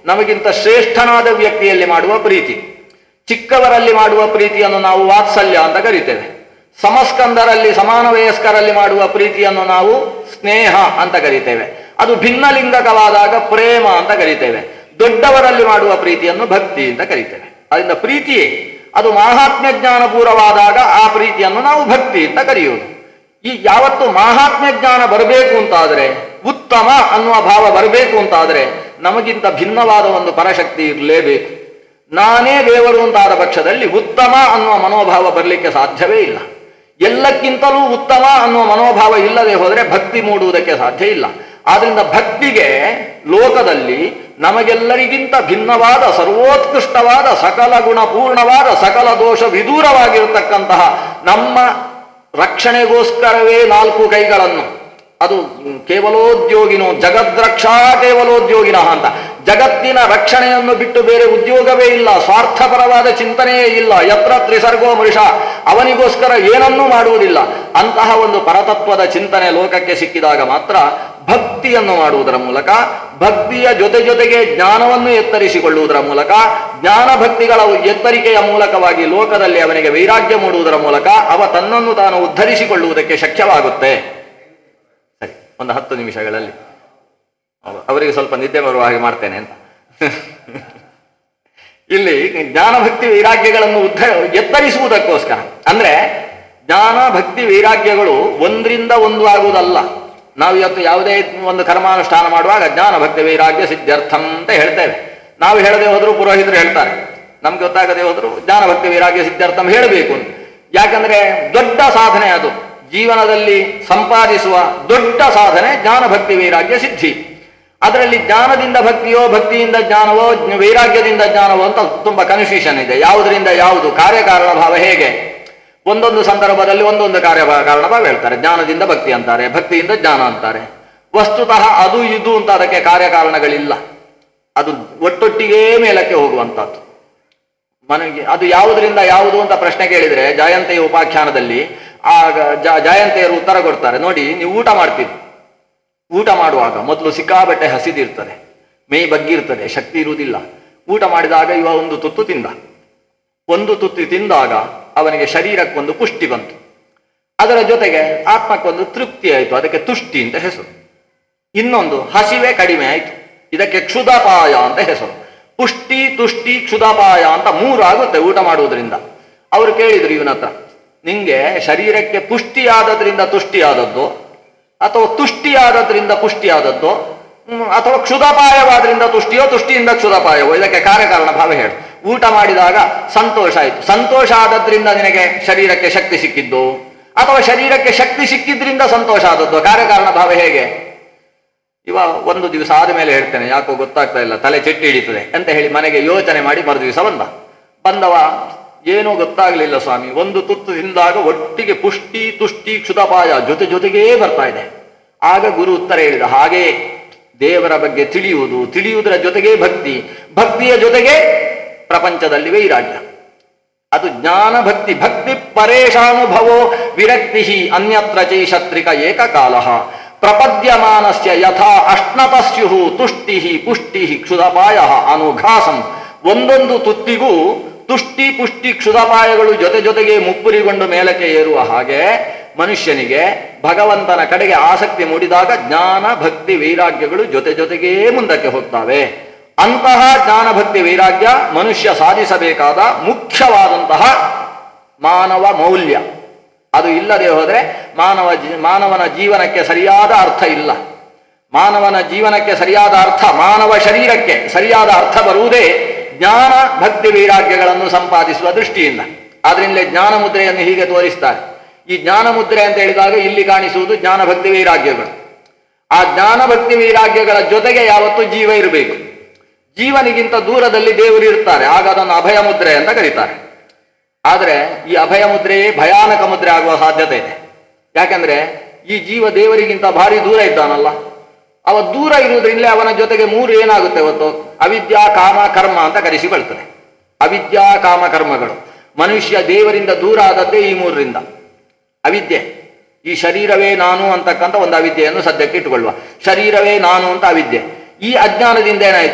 ನಮಗಿಂತ ಶ್ರೇಷ್ಠನಾದ ವ್ಯಕ್ತಿಯಲ್ಲಿ ಮಾಡುವ ಪ್ರೀತಿ ಚಿಕ್ಕವರಲ್ಲಿ ಮಾಡುವ ಪ್ರೀತಿಯನ್ನು ನಾವು ವಾತ್ಸಲ್ಯ ಅಂತ ಕರಿತೇವೆ ಸಮಸ್ಕಂದರಲ್ಲಿ ಸಮಾನ ವಯಸ್ಕರಲ್ಲಿ ಮಾಡುವ ಪ್ರೀತಿಯನ್ನು ನಾವು ಸ್ನೇಹ ಅಂತ ಕರಿತೇವೆ ಅದು ಭಿನ್ನಲಿಂಗಕವಾದಾಗ ಪ್ರೇಮ ಅಂತ ಕರಿತೇವೆ ದೊಡ್ಡವರಲ್ಲಿ ಮಾಡುವ ಪ್ರೀತಿಯನ್ನು ಭಕ್ತಿ ಅಂತ ಕರಿತೇವೆ ಅದರಿಂದ ಪ್ರೀತಿಯೇ ಅದು ಮಾಹಾತ್ಮ್ಯ ಜ್ಞಾನಪೂರ್ವವಾದಾಗ ಆ ಪ್ರೀತಿಯನ್ನು ನಾವು ಭಕ್ತಿ ಅಂತ ಕರೆಯುವುದು ಈ ಯಾವತ್ತು ಮಾಹಾತ್ಮ್ಯ ಜ್ಞಾನ ಬರಬೇಕು ಅಂತಾದರೆ ಉತ್ತಮ ಅನ್ನುವ ಭಾವ ಬರಬೇಕು ಅಂತಾದರೆ ನಮಗಿಂತ ಭಿನ್ನವಾದ ಒಂದು ಪರಶಕ್ತಿ ಇರಲೇಬೇಕು ನಾನೇ ದೇವರು ಅಂತಾದ ಪಕ್ಷದಲ್ಲಿ ಉತ್ತಮ ಅನ್ನುವ ಮನೋಭಾವ ಬರಲಿಕ್ಕೆ ಸಾಧ್ಯವೇ ಇಲ್ಲ ಎಲ್ಲಕ್ಕಿಂತಲೂ ಉತ್ತಮ ಅನ್ನುವ ಮನೋಭಾವ ಇಲ್ಲದೆ ಹೋದರೆ ಭಕ್ತಿ ಮೂಡುವುದಕ್ಕೆ ಸಾಧ್ಯ ಇಲ್ಲ ಆದ್ರಿಂದ ಭಕ್ತಿಗೆ ಲೋಕದಲ್ಲಿ ನಮಗೆಲ್ಲರಿಗಿಂತ ಭಿನ್ನವಾದ ಸರ್ವೋತ್ಕೃಷ್ಟವಾದ ಸಕಲ ಗುಣಪೂರ್ಣವಾದ ಸಕಲ ದೋಷ ವಿದೂರವಾಗಿರತಕ್ಕಂತಹ ನಮ್ಮ ರಕ್ಷಣೆಗೋಸ್ಕರವೇ ನಾಲ್ಕು ಕೈಗಳನ್ನು ಅದು ಕೇವಲೋದ್ಯೋಗಿನೋ ಜಗದ್ರಕ್ಷಾ ಕೇವಲೋದ್ಯೋಗಿನ ಅಂತ ಜಗತ್ತಿನ ರಕ್ಷಣೆಯನ್ನು ಬಿಟ್ಟು ಬೇರೆ ಉದ್ಯೋಗವೇ ಇಲ್ಲ ಸ್ವಾರ್ಥಪರವಾದ ಚಿಂತನೆಯೇ ಇಲ್ಲ ಯತ್ರ ತ್ರಿಸರ್ಗೋ ಮನುಷ ಅವನಿಗೋಸ್ಕರ ಏನನ್ನೂ ಮಾಡುವುದಿಲ್ಲ ಅಂತಹ ಒಂದು ಪರತತ್ವದ ಚಿಂತನೆ ಲೋಕಕ್ಕೆ ಸಿಕ್ಕಿದಾಗ ಮಾತ್ರ ಭಕ್ತಿಯನ್ನು ಮಾಡುವುದರ ಮೂಲಕ ಭಕ್ತಿಯ ಜೊತೆ ಜೊತೆಗೆ ಜ್ಞಾನವನ್ನು ಎತ್ತರಿಸಿಕೊಳ್ಳುವುದರ ಮೂಲಕ ಜ್ಞಾನ ಭಕ್ತಿಗಳ ಎತ್ತರಿಕೆಯ ಮೂಲಕವಾಗಿ ಲೋಕದಲ್ಲಿ ಅವನಿಗೆ ವೈರಾಗ್ಯ ಮೂಡುವುದರ ಮೂಲಕ ಅವ ತನ್ನನ್ನು ತಾನು ಉದ್ಧರಿಸಿಕೊಳ್ಳುವುದಕ್ಕೆ ಶಕ್ಯವಾಗುತ್ತೆ ಸರಿ ಒಂದು ಹತ್ತು ನಿಮಿಷಗಳಲ್ಲಿ ಅವ- ಅವರಿಗೆ ಸ್ವಲ್ಪ ನಿದ್ದೆ ಬರುವ ಹಾಗೆ ಮಾಡ್ತೇನೆ ಅಂತ ಇಲ್ಲಿ ಜ್ಞಾನ ಭಕ್ತಿ ವೈರಾಗ್ಯಗಳನ್ನು ಉದ್ಧ ಎತ್ತರಿಸುವುದಕ್ಕೋಸ್ಕರ ಅಂದ್ರೆ ಜ್ಞಾನ ಭಕ್ತಿ ವೈರಾಗ್ಯಗಳು ಒಂದರಿಂದ ಒಂದು ಆಗುವುದಲ್ಲ ನಾವು ಇವತ್ತು ಯಾವುದೇ ಒಂದು ಕರ್ಮಾನುಷ್ಠಾನ ಮಾಡುವಾಗ ಜ್ಞಾನ ಭಕ್ತಿ ವೈರಾಗ್ಯ ಸಿದ್ಧಾರ್ಥಂ ಅಂತ ಹೇಳ್ತೇವೆ ನಾವು ಹೇಳದೆ ಹೋದ್ರು ಪುರೋಹಿತರು ಹೇಳ್ತಾರೆ ನಮ್ಗೆ ಗೊತ್ತಾಗದೆ ಹೋದ್ರು ಜ್ಞಾನ ಭಕ್ತಿ ವೈರಾಗ್ಯ ಸಿದ್ಧಾರ್ಥಂ ಹೇಳಬೇಕು ಅಂತ. ಯಾಕಂದ್ರೆ ದೊಡ್ಡ ಸಾಧನೆ ಅದು ಜೀವನದಲ್ಲಿ ಸಂಪಾದಿಸುವ ದೊಡ್ಡ ಸಾಧನೆ ಜ್ಞಾನ ಭಕ್ತಿ ವೈರಾಗ್ಯ ಸಿದ್ಧಿ ಅದರಲ್ಲಿ ಜ್ಞಾನದಿಂದ ಭಕ್ತಿಯೋ ಭಕ್ತಿಯಿಂದ ಜ್ಞಾನವೋ ಜ್ಞ- ವೈರಾಗ್ಯದಿಂದ ಜ್ಞಾನವೋ ಅಂತ ತುಂಬಾ ಕನ್ಫ್ಯೂಷನ್ ಇದೆ ಯಾವುದರಿಂದ ಯಾವುದು ಕಾರ್ಯಕಾರಣ ಭಾವ ಹೇಗೆ ಒಂದೊಂದು ಸಂದರ್ಭದಲ್ಲಿ ಒಂದೊಂದು ಕಾರ್ಯ ಕಾರಣ ಭಾವ ಹೇಳ್ತಾರೆ ಜ್ಞಾನದಿಂದ ಭಕ್ತಿ ಅಂತಾರೆ ಭಕ್ತಿಯಿಂದ ಜ್ಞಾನ ಅಂತಾರೆ ವಸ್ತುತಃ ಅದು ಇದು ಅಂತ ಅದಕ್ಕೆ ಕಾರ್ಯಕಾರಣಗಳಿಲ್ಲ ಅದು ಒಟ್ಟೊಟ್ಟಿಗೆ ಮೇಲಕ್ಕೆ ಹೋಗುವಂತಹದ್ದು ಮನೆಗೆ ಅದು ಯಾವುದರಿಂದ ಯಾವುದು ಅಂತ ಪ್ರಶ್ನೆ ಕೇಳಿದ್ರೆ ಜಯಂತೆಯ ಉಪಾಖ್ಯಾನದಲ್ಲಿ ಆಗ ಜ- ಜಯಂತೆಯರು ಉತ್ತರ ಕೊಡ್ತಾರೆ ನೋಡಿ ನೀವು ಊಟ ಮಾಡ್ತೀರಿ ಊಟ ಮಾಡುವಾಗ ಮೊದಲು ಸಿಕ್ಕಾಬಟ್ಟೆ ಹಸಿದಿರ್ತದೆ ಮೈ ಬಗ್ಗಿರ್ತದೆ ಶಕ್ತಿ ಇರುವುದಿಲ್ಲ ಊಟ ಮಾಡಿದಾಗ ಇವ ಒಂದು ತುತ್ತು ತಿಂದ ಒಂದು ತುತ್ತು ತಿಂದಾಗ ಅವನಿಗೆ ಶರೀರಕ್ಕೊಂದು ಪುಷ್ಟಿ ಬಂತು ಅದರ ಜೊತೆಗೆ ಆತ್ಮಕ್ಕೊಂದು ತೃಪ್ತಿ ಆಯಿತು ಅದಕ್ಕೆ ತುಷ್ಟಿ ಅಂತ ಹೆಸರು ಇನ್ನೊಂದು ಹಸಿವೆ ಕಡಿಮೆ ಆಯಿತು ಇದಕ್ಕೆ ಕ್ಷುದಪಾಯ ಅಂತ ಹೆಸರು ಪುಷ್ಟಿ ತುಷ್ಟಿ ಕ್ಷುದಪಾಯ ಅಂತ ಮೂರು ಆಗುತ್ತೆ ಊಟ ಮಾಡುವುದರಿಂದ ಅವರು ಕೇಳಿದ್ರು ಇವನ ಹತ್ರ ನಿಂಗೆ ಶರೀರಕ್ಕೆ ಪುಷ್ಟಿ ಆದದ್ರಿಂದ ತುಷ್ಟಿ ಆದದ್ದು ಅಥವಾ ತುಷ್ಟಿ ಆದದ್ರಿಂದ ಪುಷ್ಟಿ ಆದದ್ದು ಹ್ಮ್, ಅಥವಾ ಕ್ಷುದಪಾಯವಾದ್ರಿಂದ ತುಷ್ಟಿಯೋ ತುಷ್ಟಿಯಿಂದ ಕ್ಷುದಪಾಯವೋ ಇದಕ್ಕೆ ಕಾರ್ಯಕಾರಣ ಭಾವ ಹೇಳು ಊಟ ಮಾಡಿದಾಗ ಸಂತೋಷ ಆಯಿತು ಸಂತೋಷ ಆದದ್ರಿಂದ ನಿನಗೆ ಶರೀರಕ್ಕೆ ಶಕ್ತಿ ಸಿಕ್ಕಿದ್ದು ಅಥವಾ ಶರೀರಕ್ಕೆ ಶಕ್ತಿ ಸಿಕ್ಕಿದ್ರಿಂದ ಸಂತೋಷ ಆದದ್ದು ಕಾರ್ಯಕಾರಣ ಭಾವ ಹೇಗೆ ಇವ ಒಂದು ದಿವಸ ಆದ ಮೇಲೆ ಹೇಳ್ತೇನೆ ಯಾಕೋ ಗೊತ್ತಾಗ್ತಾ ಇಲ್ಲ ತಲೆ ಚೆಟ್ಟಿ ಹಿಡಿತದೆ ಅಂತ ಹೇಳಿ ಮನೆಗೆ ಯೋಚನೆ ಮಾಡಿ ಮರು ದಿವಸ ಬಂದ ಬಂದವ ಏನೂ ಗೊತ್ತಾಗ್ಲಿಲ್ಲ ಸ್ವಾಮಿ ಒಂದು ತುತ್ತು ತಿಂದಾಗ ಒಟ್ಟಿಗೆ ಪುಷ್ಟಿ ತುಷ್ಟಿ ಕ್ಷುತಪಾಯ ಜೊತೆ ಜೊತೆಗೇ ಬರ್ತಾ ಇದೆ ಆಗ ಗುರು ಉತ್ತರ ಹೇಳಿದ ಹಾಗೆ ದೇವರ ಬಗ್ಗೆ ತಿಳಿಯುವುದು ತಿಳಿಯುವುದರ ಜೊತೆಗೆ ಭಕ್ತಿ ಭಕ್ತಿಯ ಜೊತೆಗೆ ಪ್ರಪಂಚದಲ್ಲಿ ವೈರಾಗ್ಯ ಅದು ಜ್ಞಾನ ಭಕ್ತಿ ಭಕ್ತಿ ಪರೇಶಾನುಭವೋ ವಿರಕ್ತಿ ಅನ್ಯತ್ರ ಚೈಷತ್ರಿಕ ಏಕಕಾಲ ಪ್ರಪದ್ಯಮಾನಸ್ಯ ಯಥಾ ಅಶ್ನತ ಸ್ಯು ತುಷ್ಟಿ ಪುಷ್ಟಿ ಕ್ಷುದಪಾಯ ಅನುಘಾಸಂ ಒಂದೊಂದು ತುತ್ತಿಗೂ ತುಷ್ಟಿ ಪುಷ್ಟಿ ಕ್ಷುದಪಾಯಗಳು ಜೊತೆ ಜೊತೆಗೆ ಮುಪ್ಪುರಿಗೊಂಡು ಮೇಲಕ್ಕೆ ಏರುವ ಹಾಗೆ ಮನುಷ್ಯನಿಗೆ ಭಗವಂತನ ಕಡೆಗೆ ಆಸಕ್ತಿ ಮೂಡಿದಾಗ ಜ್ಞಾನ ಭಕ್ತಿ ವೈರಾಗ್ಯಗಳು ಜೊತೆ ಜೊತೆಗೇ ಮುಂದಕ್ಕೆ ಹೋಗ್ತವೆ ಅಂತಹ ಜ್ಞಾನ ಭಕ್ತಿ ವೈರಾಗ್ಯ ಮನುಷ್ಯ ಸಾಧಿಸಬೇಕಾದ ಮುಖ್ಯವಾದಂತಹ ಮಾನವ ಮೌಲ್ಯ ಅದು ಇಲ್ಲದೆ ಹೋದರೆ ಮಾನವ ಜೀ- ಮಾನವನ ಜೀವನಕ್ಕೆ ಸರಿಯಾದ ಅರ್ಥ ಇಲ್ಲ ಮಾನವನ ಜೀವನಕ್ಕೆ ಸರಿಯಾದ ಅರ್ಥ ಮಾನವ ಶರೀರಕ್ಕೆ ಸರಿಯಾದ ಅರ್ಥ ಬರುವುದೇ ಜ್ಞಾನ ಭಕ್ತಿ ವೈರಾಗ್ಯಗಳನ್ನು ಸಂಪಾದಿಸುವ ದೃಷ್ಟಿಯಿಂದ ಆದ್ರಿಂದಲೇ ಜ್ಞಾನ ಮುದ್ರೆಯನ್ನು ಹೀಗೆ ತೋರಿಸ್ತಾರೆ ಈ ಜ್ಞಾನ ಮುದ್ರೆ ಅಂತ ಹೇಳಿದಾಗ ಇಲ್ಲಿ ಕಾಣಿಸುವುದು ಜ್ಞಾನ ಭಕ್ತಿ ವೈರಾಗ್ಯಗಳು ಆ ಜ್ಞಾನ ಭಕ್ತಿ ವೈರಾಗ್ಯಗಳ ಜೊತೆಗೆ ಯಾವತ್ತೂ ಜೀವ ಇರಬೇಕು ಜೀವನಿಗಿಂತ ದೂರದಲ್ಲಿ ದೇವರು ಇರ್ತಾರೆ ಆಗ ಅದನ್ನು ಅಭಯ ಮುದ್ರೆ ಅಂತ ಕರೀತಾರೆ ಆದರೆ ಈ ಅಭಯ ಮುದ್ರೆಯೇ ಭಯಾನಕ ಮುದ್ರೆ ಆಗುವ ಸಾಧ್ಯತೆ ಇದೆ ಯಾಕಂದ್ರೆ ಈ ಜೀವ ದೇವರಿಗಿಂತ ಭಾರಿ ದೂರ ಇದ್ದಾನಲ್ಲ ಅವ ದೂರ ಇರುವುದರಿಂದಲೇ ಅವನ ಜೊತೆಗೆ ಮೂರು ಏನಾಗುತ್ತೆ ಇವತ್ತು ಅವಿದ್ಯಾ ಕಾಮ ಕರ್ಮ ಅಂತ ಕರೆಸಿಕೊಳ್ತದೆ ಅವಿದ್ಯಾ ಕಾಮ ಕರ್ಮಗಳು ಮನುಷ್ಯ ದೇವರಿಂದ ದೂರ ಆದದ್ದೇ ಈ ಮೂರರಿಂದ ಅವಿದ್ಯೆ ಈ ಶರೀರವೇ ನಾನು ಅಂತಕ್ಕಂಥ ಒಂದು ಅವಿದ್ಯೆಯನ್ನು ಸದ್ಯಕ್ಕೆ ಇಟ್ಟುಕೊಳ್ಳುವ ಶರೀರವೇ ನಾನು ಅಂತ ಅವಿದ್ಯೆ ಈ ಅಜ್ಞಾನದಿಂದ ಏನಾಯಿತು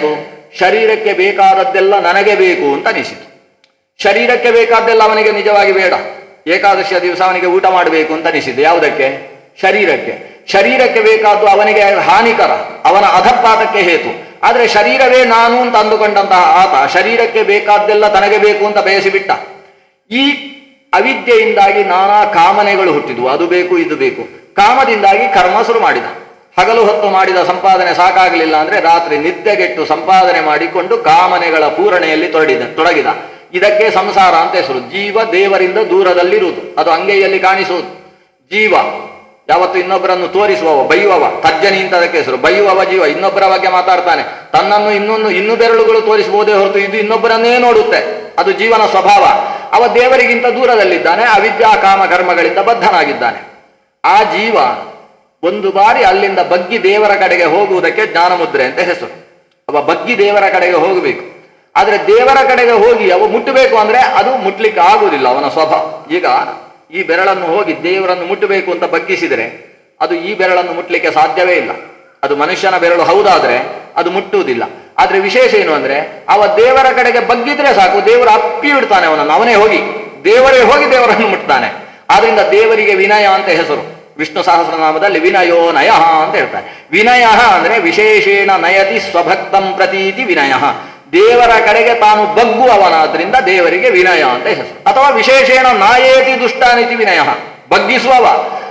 ಶರೀರಕ್ಕೆ ಬೇಕಾದದ್ದೆಲ್ಲ ನನಗೆ ಬೇಕು ಅಂತ ಅನಿಸಿತು ಶರೀರಕ್ಕೆ ಬೇಕಾದ್ದೆಲ್ಲ ಅವನಿಗೆ ನಿಜವಾಗಿ ಬೇಡ ಏಕಾದಶಿಯ ದಿವಸ ಅವನಿಗೆ ಊಟ ಮಾಡಬೇಕು ಅಂತ ಅನಿಸಿದ್ದು ಯಾವುದಕ್ಕೆ ಶರೀರಕ್ಕೆ ಶರೀರಕ್ಕೆ ಬೇಕಾದ್ದು ಅವನಿಗೆ ಹಾನಿಕರ ಅವನ ಅಧಪಾತಕ್ಕೆ ಹೇತು ಆದರೆ ಶರೀರವೇ ನಾನು ಅಂತ ಅಂದುಕೊಂಡಂತಹ ಆತ ಶರೀರಕ್ಕೆ ಬೇಕಾದ್ದೆಲ್ಲ ತನಗೆ ಬೇಕು ಅಂತ ಬಯಸಿಬಿಟ್ಟ ಈ ಅವಿದ್ಯೆಯಿಂದಾಗಿ ನಾನಾ ಕಾಮನೆಗಳು ಹುಟ್ಟಿದ್ವು ಅದು ಬೇಕು ಇದು ಬೇಕು ಕಾಮದಿಂದಾಗಿ ಕರ್ಮ ಶುರು ಮಾಡಿದ ಹಗಲು ಹೊತ್ತು ಮಾಡಿದ ಸಂಪಾದನೆ ಸಾಕಾಗಲಿಲ್ಲ ಅಂದ್ರೆ ರಾತ್ರಿ ನಿದ್ದೆಗೆಟ್ಟು ಸಂಪಾದನೆ ಮಾಡಿಕೊಂಡು ಕಾಮನೆಗಳ ಪೂರಣೆಯಲ್ಲಿ ತೊಡಗಿದ ತೊಡಗಿದ ಇದಕ್ಕೆ ಸಂಸಾರ ಅಂತ ಹೆಸರು ಜೀವ ದೇವರಿಂದ ದೂರದಲ್ಲಿರುವುದು ಅದು ಅಂಗೈಯಲ್ಲಿ ಕಾಣಿಸುವುದು ಜೀವ ಯಾವತ್ತು ಇನ್ನೊಬ್ಬರನ್ನು ತೋರಿಸುವವ ಬೈಯುವವ ತಜ್ಜನಿ ಅಂತ ಅದಕ್ಕೆ ಹೆಸರು ಬೈಯುವವ ಜೀವ ಇನ್ನೊಬ್ಬರ ಬಗ್ಗೆ ಮಾತಾಡ್ತಾನೆ ತನ್ನನ್ನು ಇನ್ನೊಂದು ಇನ್ನು ಬೆರಳುಗಳು ತೋರಿಸಬಹುದೇ ಹೊರತು ಇದು ಇನ್ನೊಬ್ಬರನ್ನೇ ನೋಡುತ್ತೆ ಅದು ಜೀವನ ಸ್ವಭಾವ ಅವ ದೇವರಿಗಿಂತ ದೂರದಲ್ಲಿದ್ದಾನೆ ಅವಿದ್ಯಾ ಕಾಮ ಕರ್ಮಗಳಿಂದ ಬದ್ಧನಾಗಿದ್ದಾನೆ ಆ ಜೀವ ಒಂದು ಬಾರಿ ಅಲ್ಲಿಂದ ಬಗ್ಗಿ ದೇವರ ಕಡೆಗೆ ಹೋಗುವುದಕ್ಕೆ ಜ್ಞಾನಮುದ್ರೆ ಅಂತ ಹೆಸರು ಅವ ಬಗ್ಗಿ ದೇವರ ಕಡೆಗೆ ಹೋಗಬೇಕು ಆದ್ರೆ ದೇವರ ಕಡೆಗೆ ಹೋಗಿ ಅವ ಮುಟ್ಟಬೇಕು ಅಂದ್ರೆ ಅದು ಮುಟ್ಲಿಕ್ಕೆ ಆಗುವುದಿಲ್ಲ ಅವನ ಸ್ವಭಾವ ಈಗ ಈ ಬೆರಳನ್ನು ಹೋಗಿ ದೇವರನ್ನು ಮುಟ್ಟಬೇಕು ಅಂತ ಬಗ್ಗಿಸಿದರೆ ಅದು ಈ ಬೆರಳನ್ನು ಮುಟ್ಲಿಕ್ಕೆ ಸಾಧ್ಯವೇ ಇಲ್ಲ ಅದು ಮನುಷ್ಯನ ಬೆರಳು ಹೌದಾದ್ರೆ ಅದು ಮುಟ್ಟುವುದಿಲ್ಲ ಆದ್ರೆ ವಿಶೇಷ ಏನು ಅಂದ್ರೆ ಅವ ದೇವರ ಕಡೆಗೆ ಬಗ್ಗಿದ್ರೆ ಸಾಕು ದೇವರು ಅಪ್ಪಿ ಬಿಡ್ತಾನೆ ಅವನನ್ನು ಅವನೇ ಹೋಗಿ ದೇವರೇ ಹೋಗಿ ದೇವರನ್ನು ಮುಟ್ತಾನೆ ಆದ್ರಿಂದ ದೇವರಿಗೆ ವಿನಯ ಅಂತ ಹೆಸರು ವಿಷ್ಣು ಸಹಸ್ರನಾಮದಲ್ಲಿ ವಿನಯೋ ನಯ ಅಂತ ಹೇಳ್ತಾರೆ ವಿನಯ ಅಂದ್ರೆ ವಿಶೇಷೇಣ ನಯತಿ ಸ್ವಭಕ್ತಂ ಪ್ರತೀತಿ ವಿನಯ ದೇವರ ಕಡೆಗೆ ತಾನು ಬಗ್ಗುವವನಾದ್ರಿಂದ ದೇವರಿಗೆ ವಿನಯ ಅಂತ ಹೆಸರು ಅಥವಾ ವಿಶೇಷೇಣ ನಾಯೇತಿ ದುಷ್ಟಾನಿತಿ ವಿನಯ ಬಗ್ಗಿಸುವವ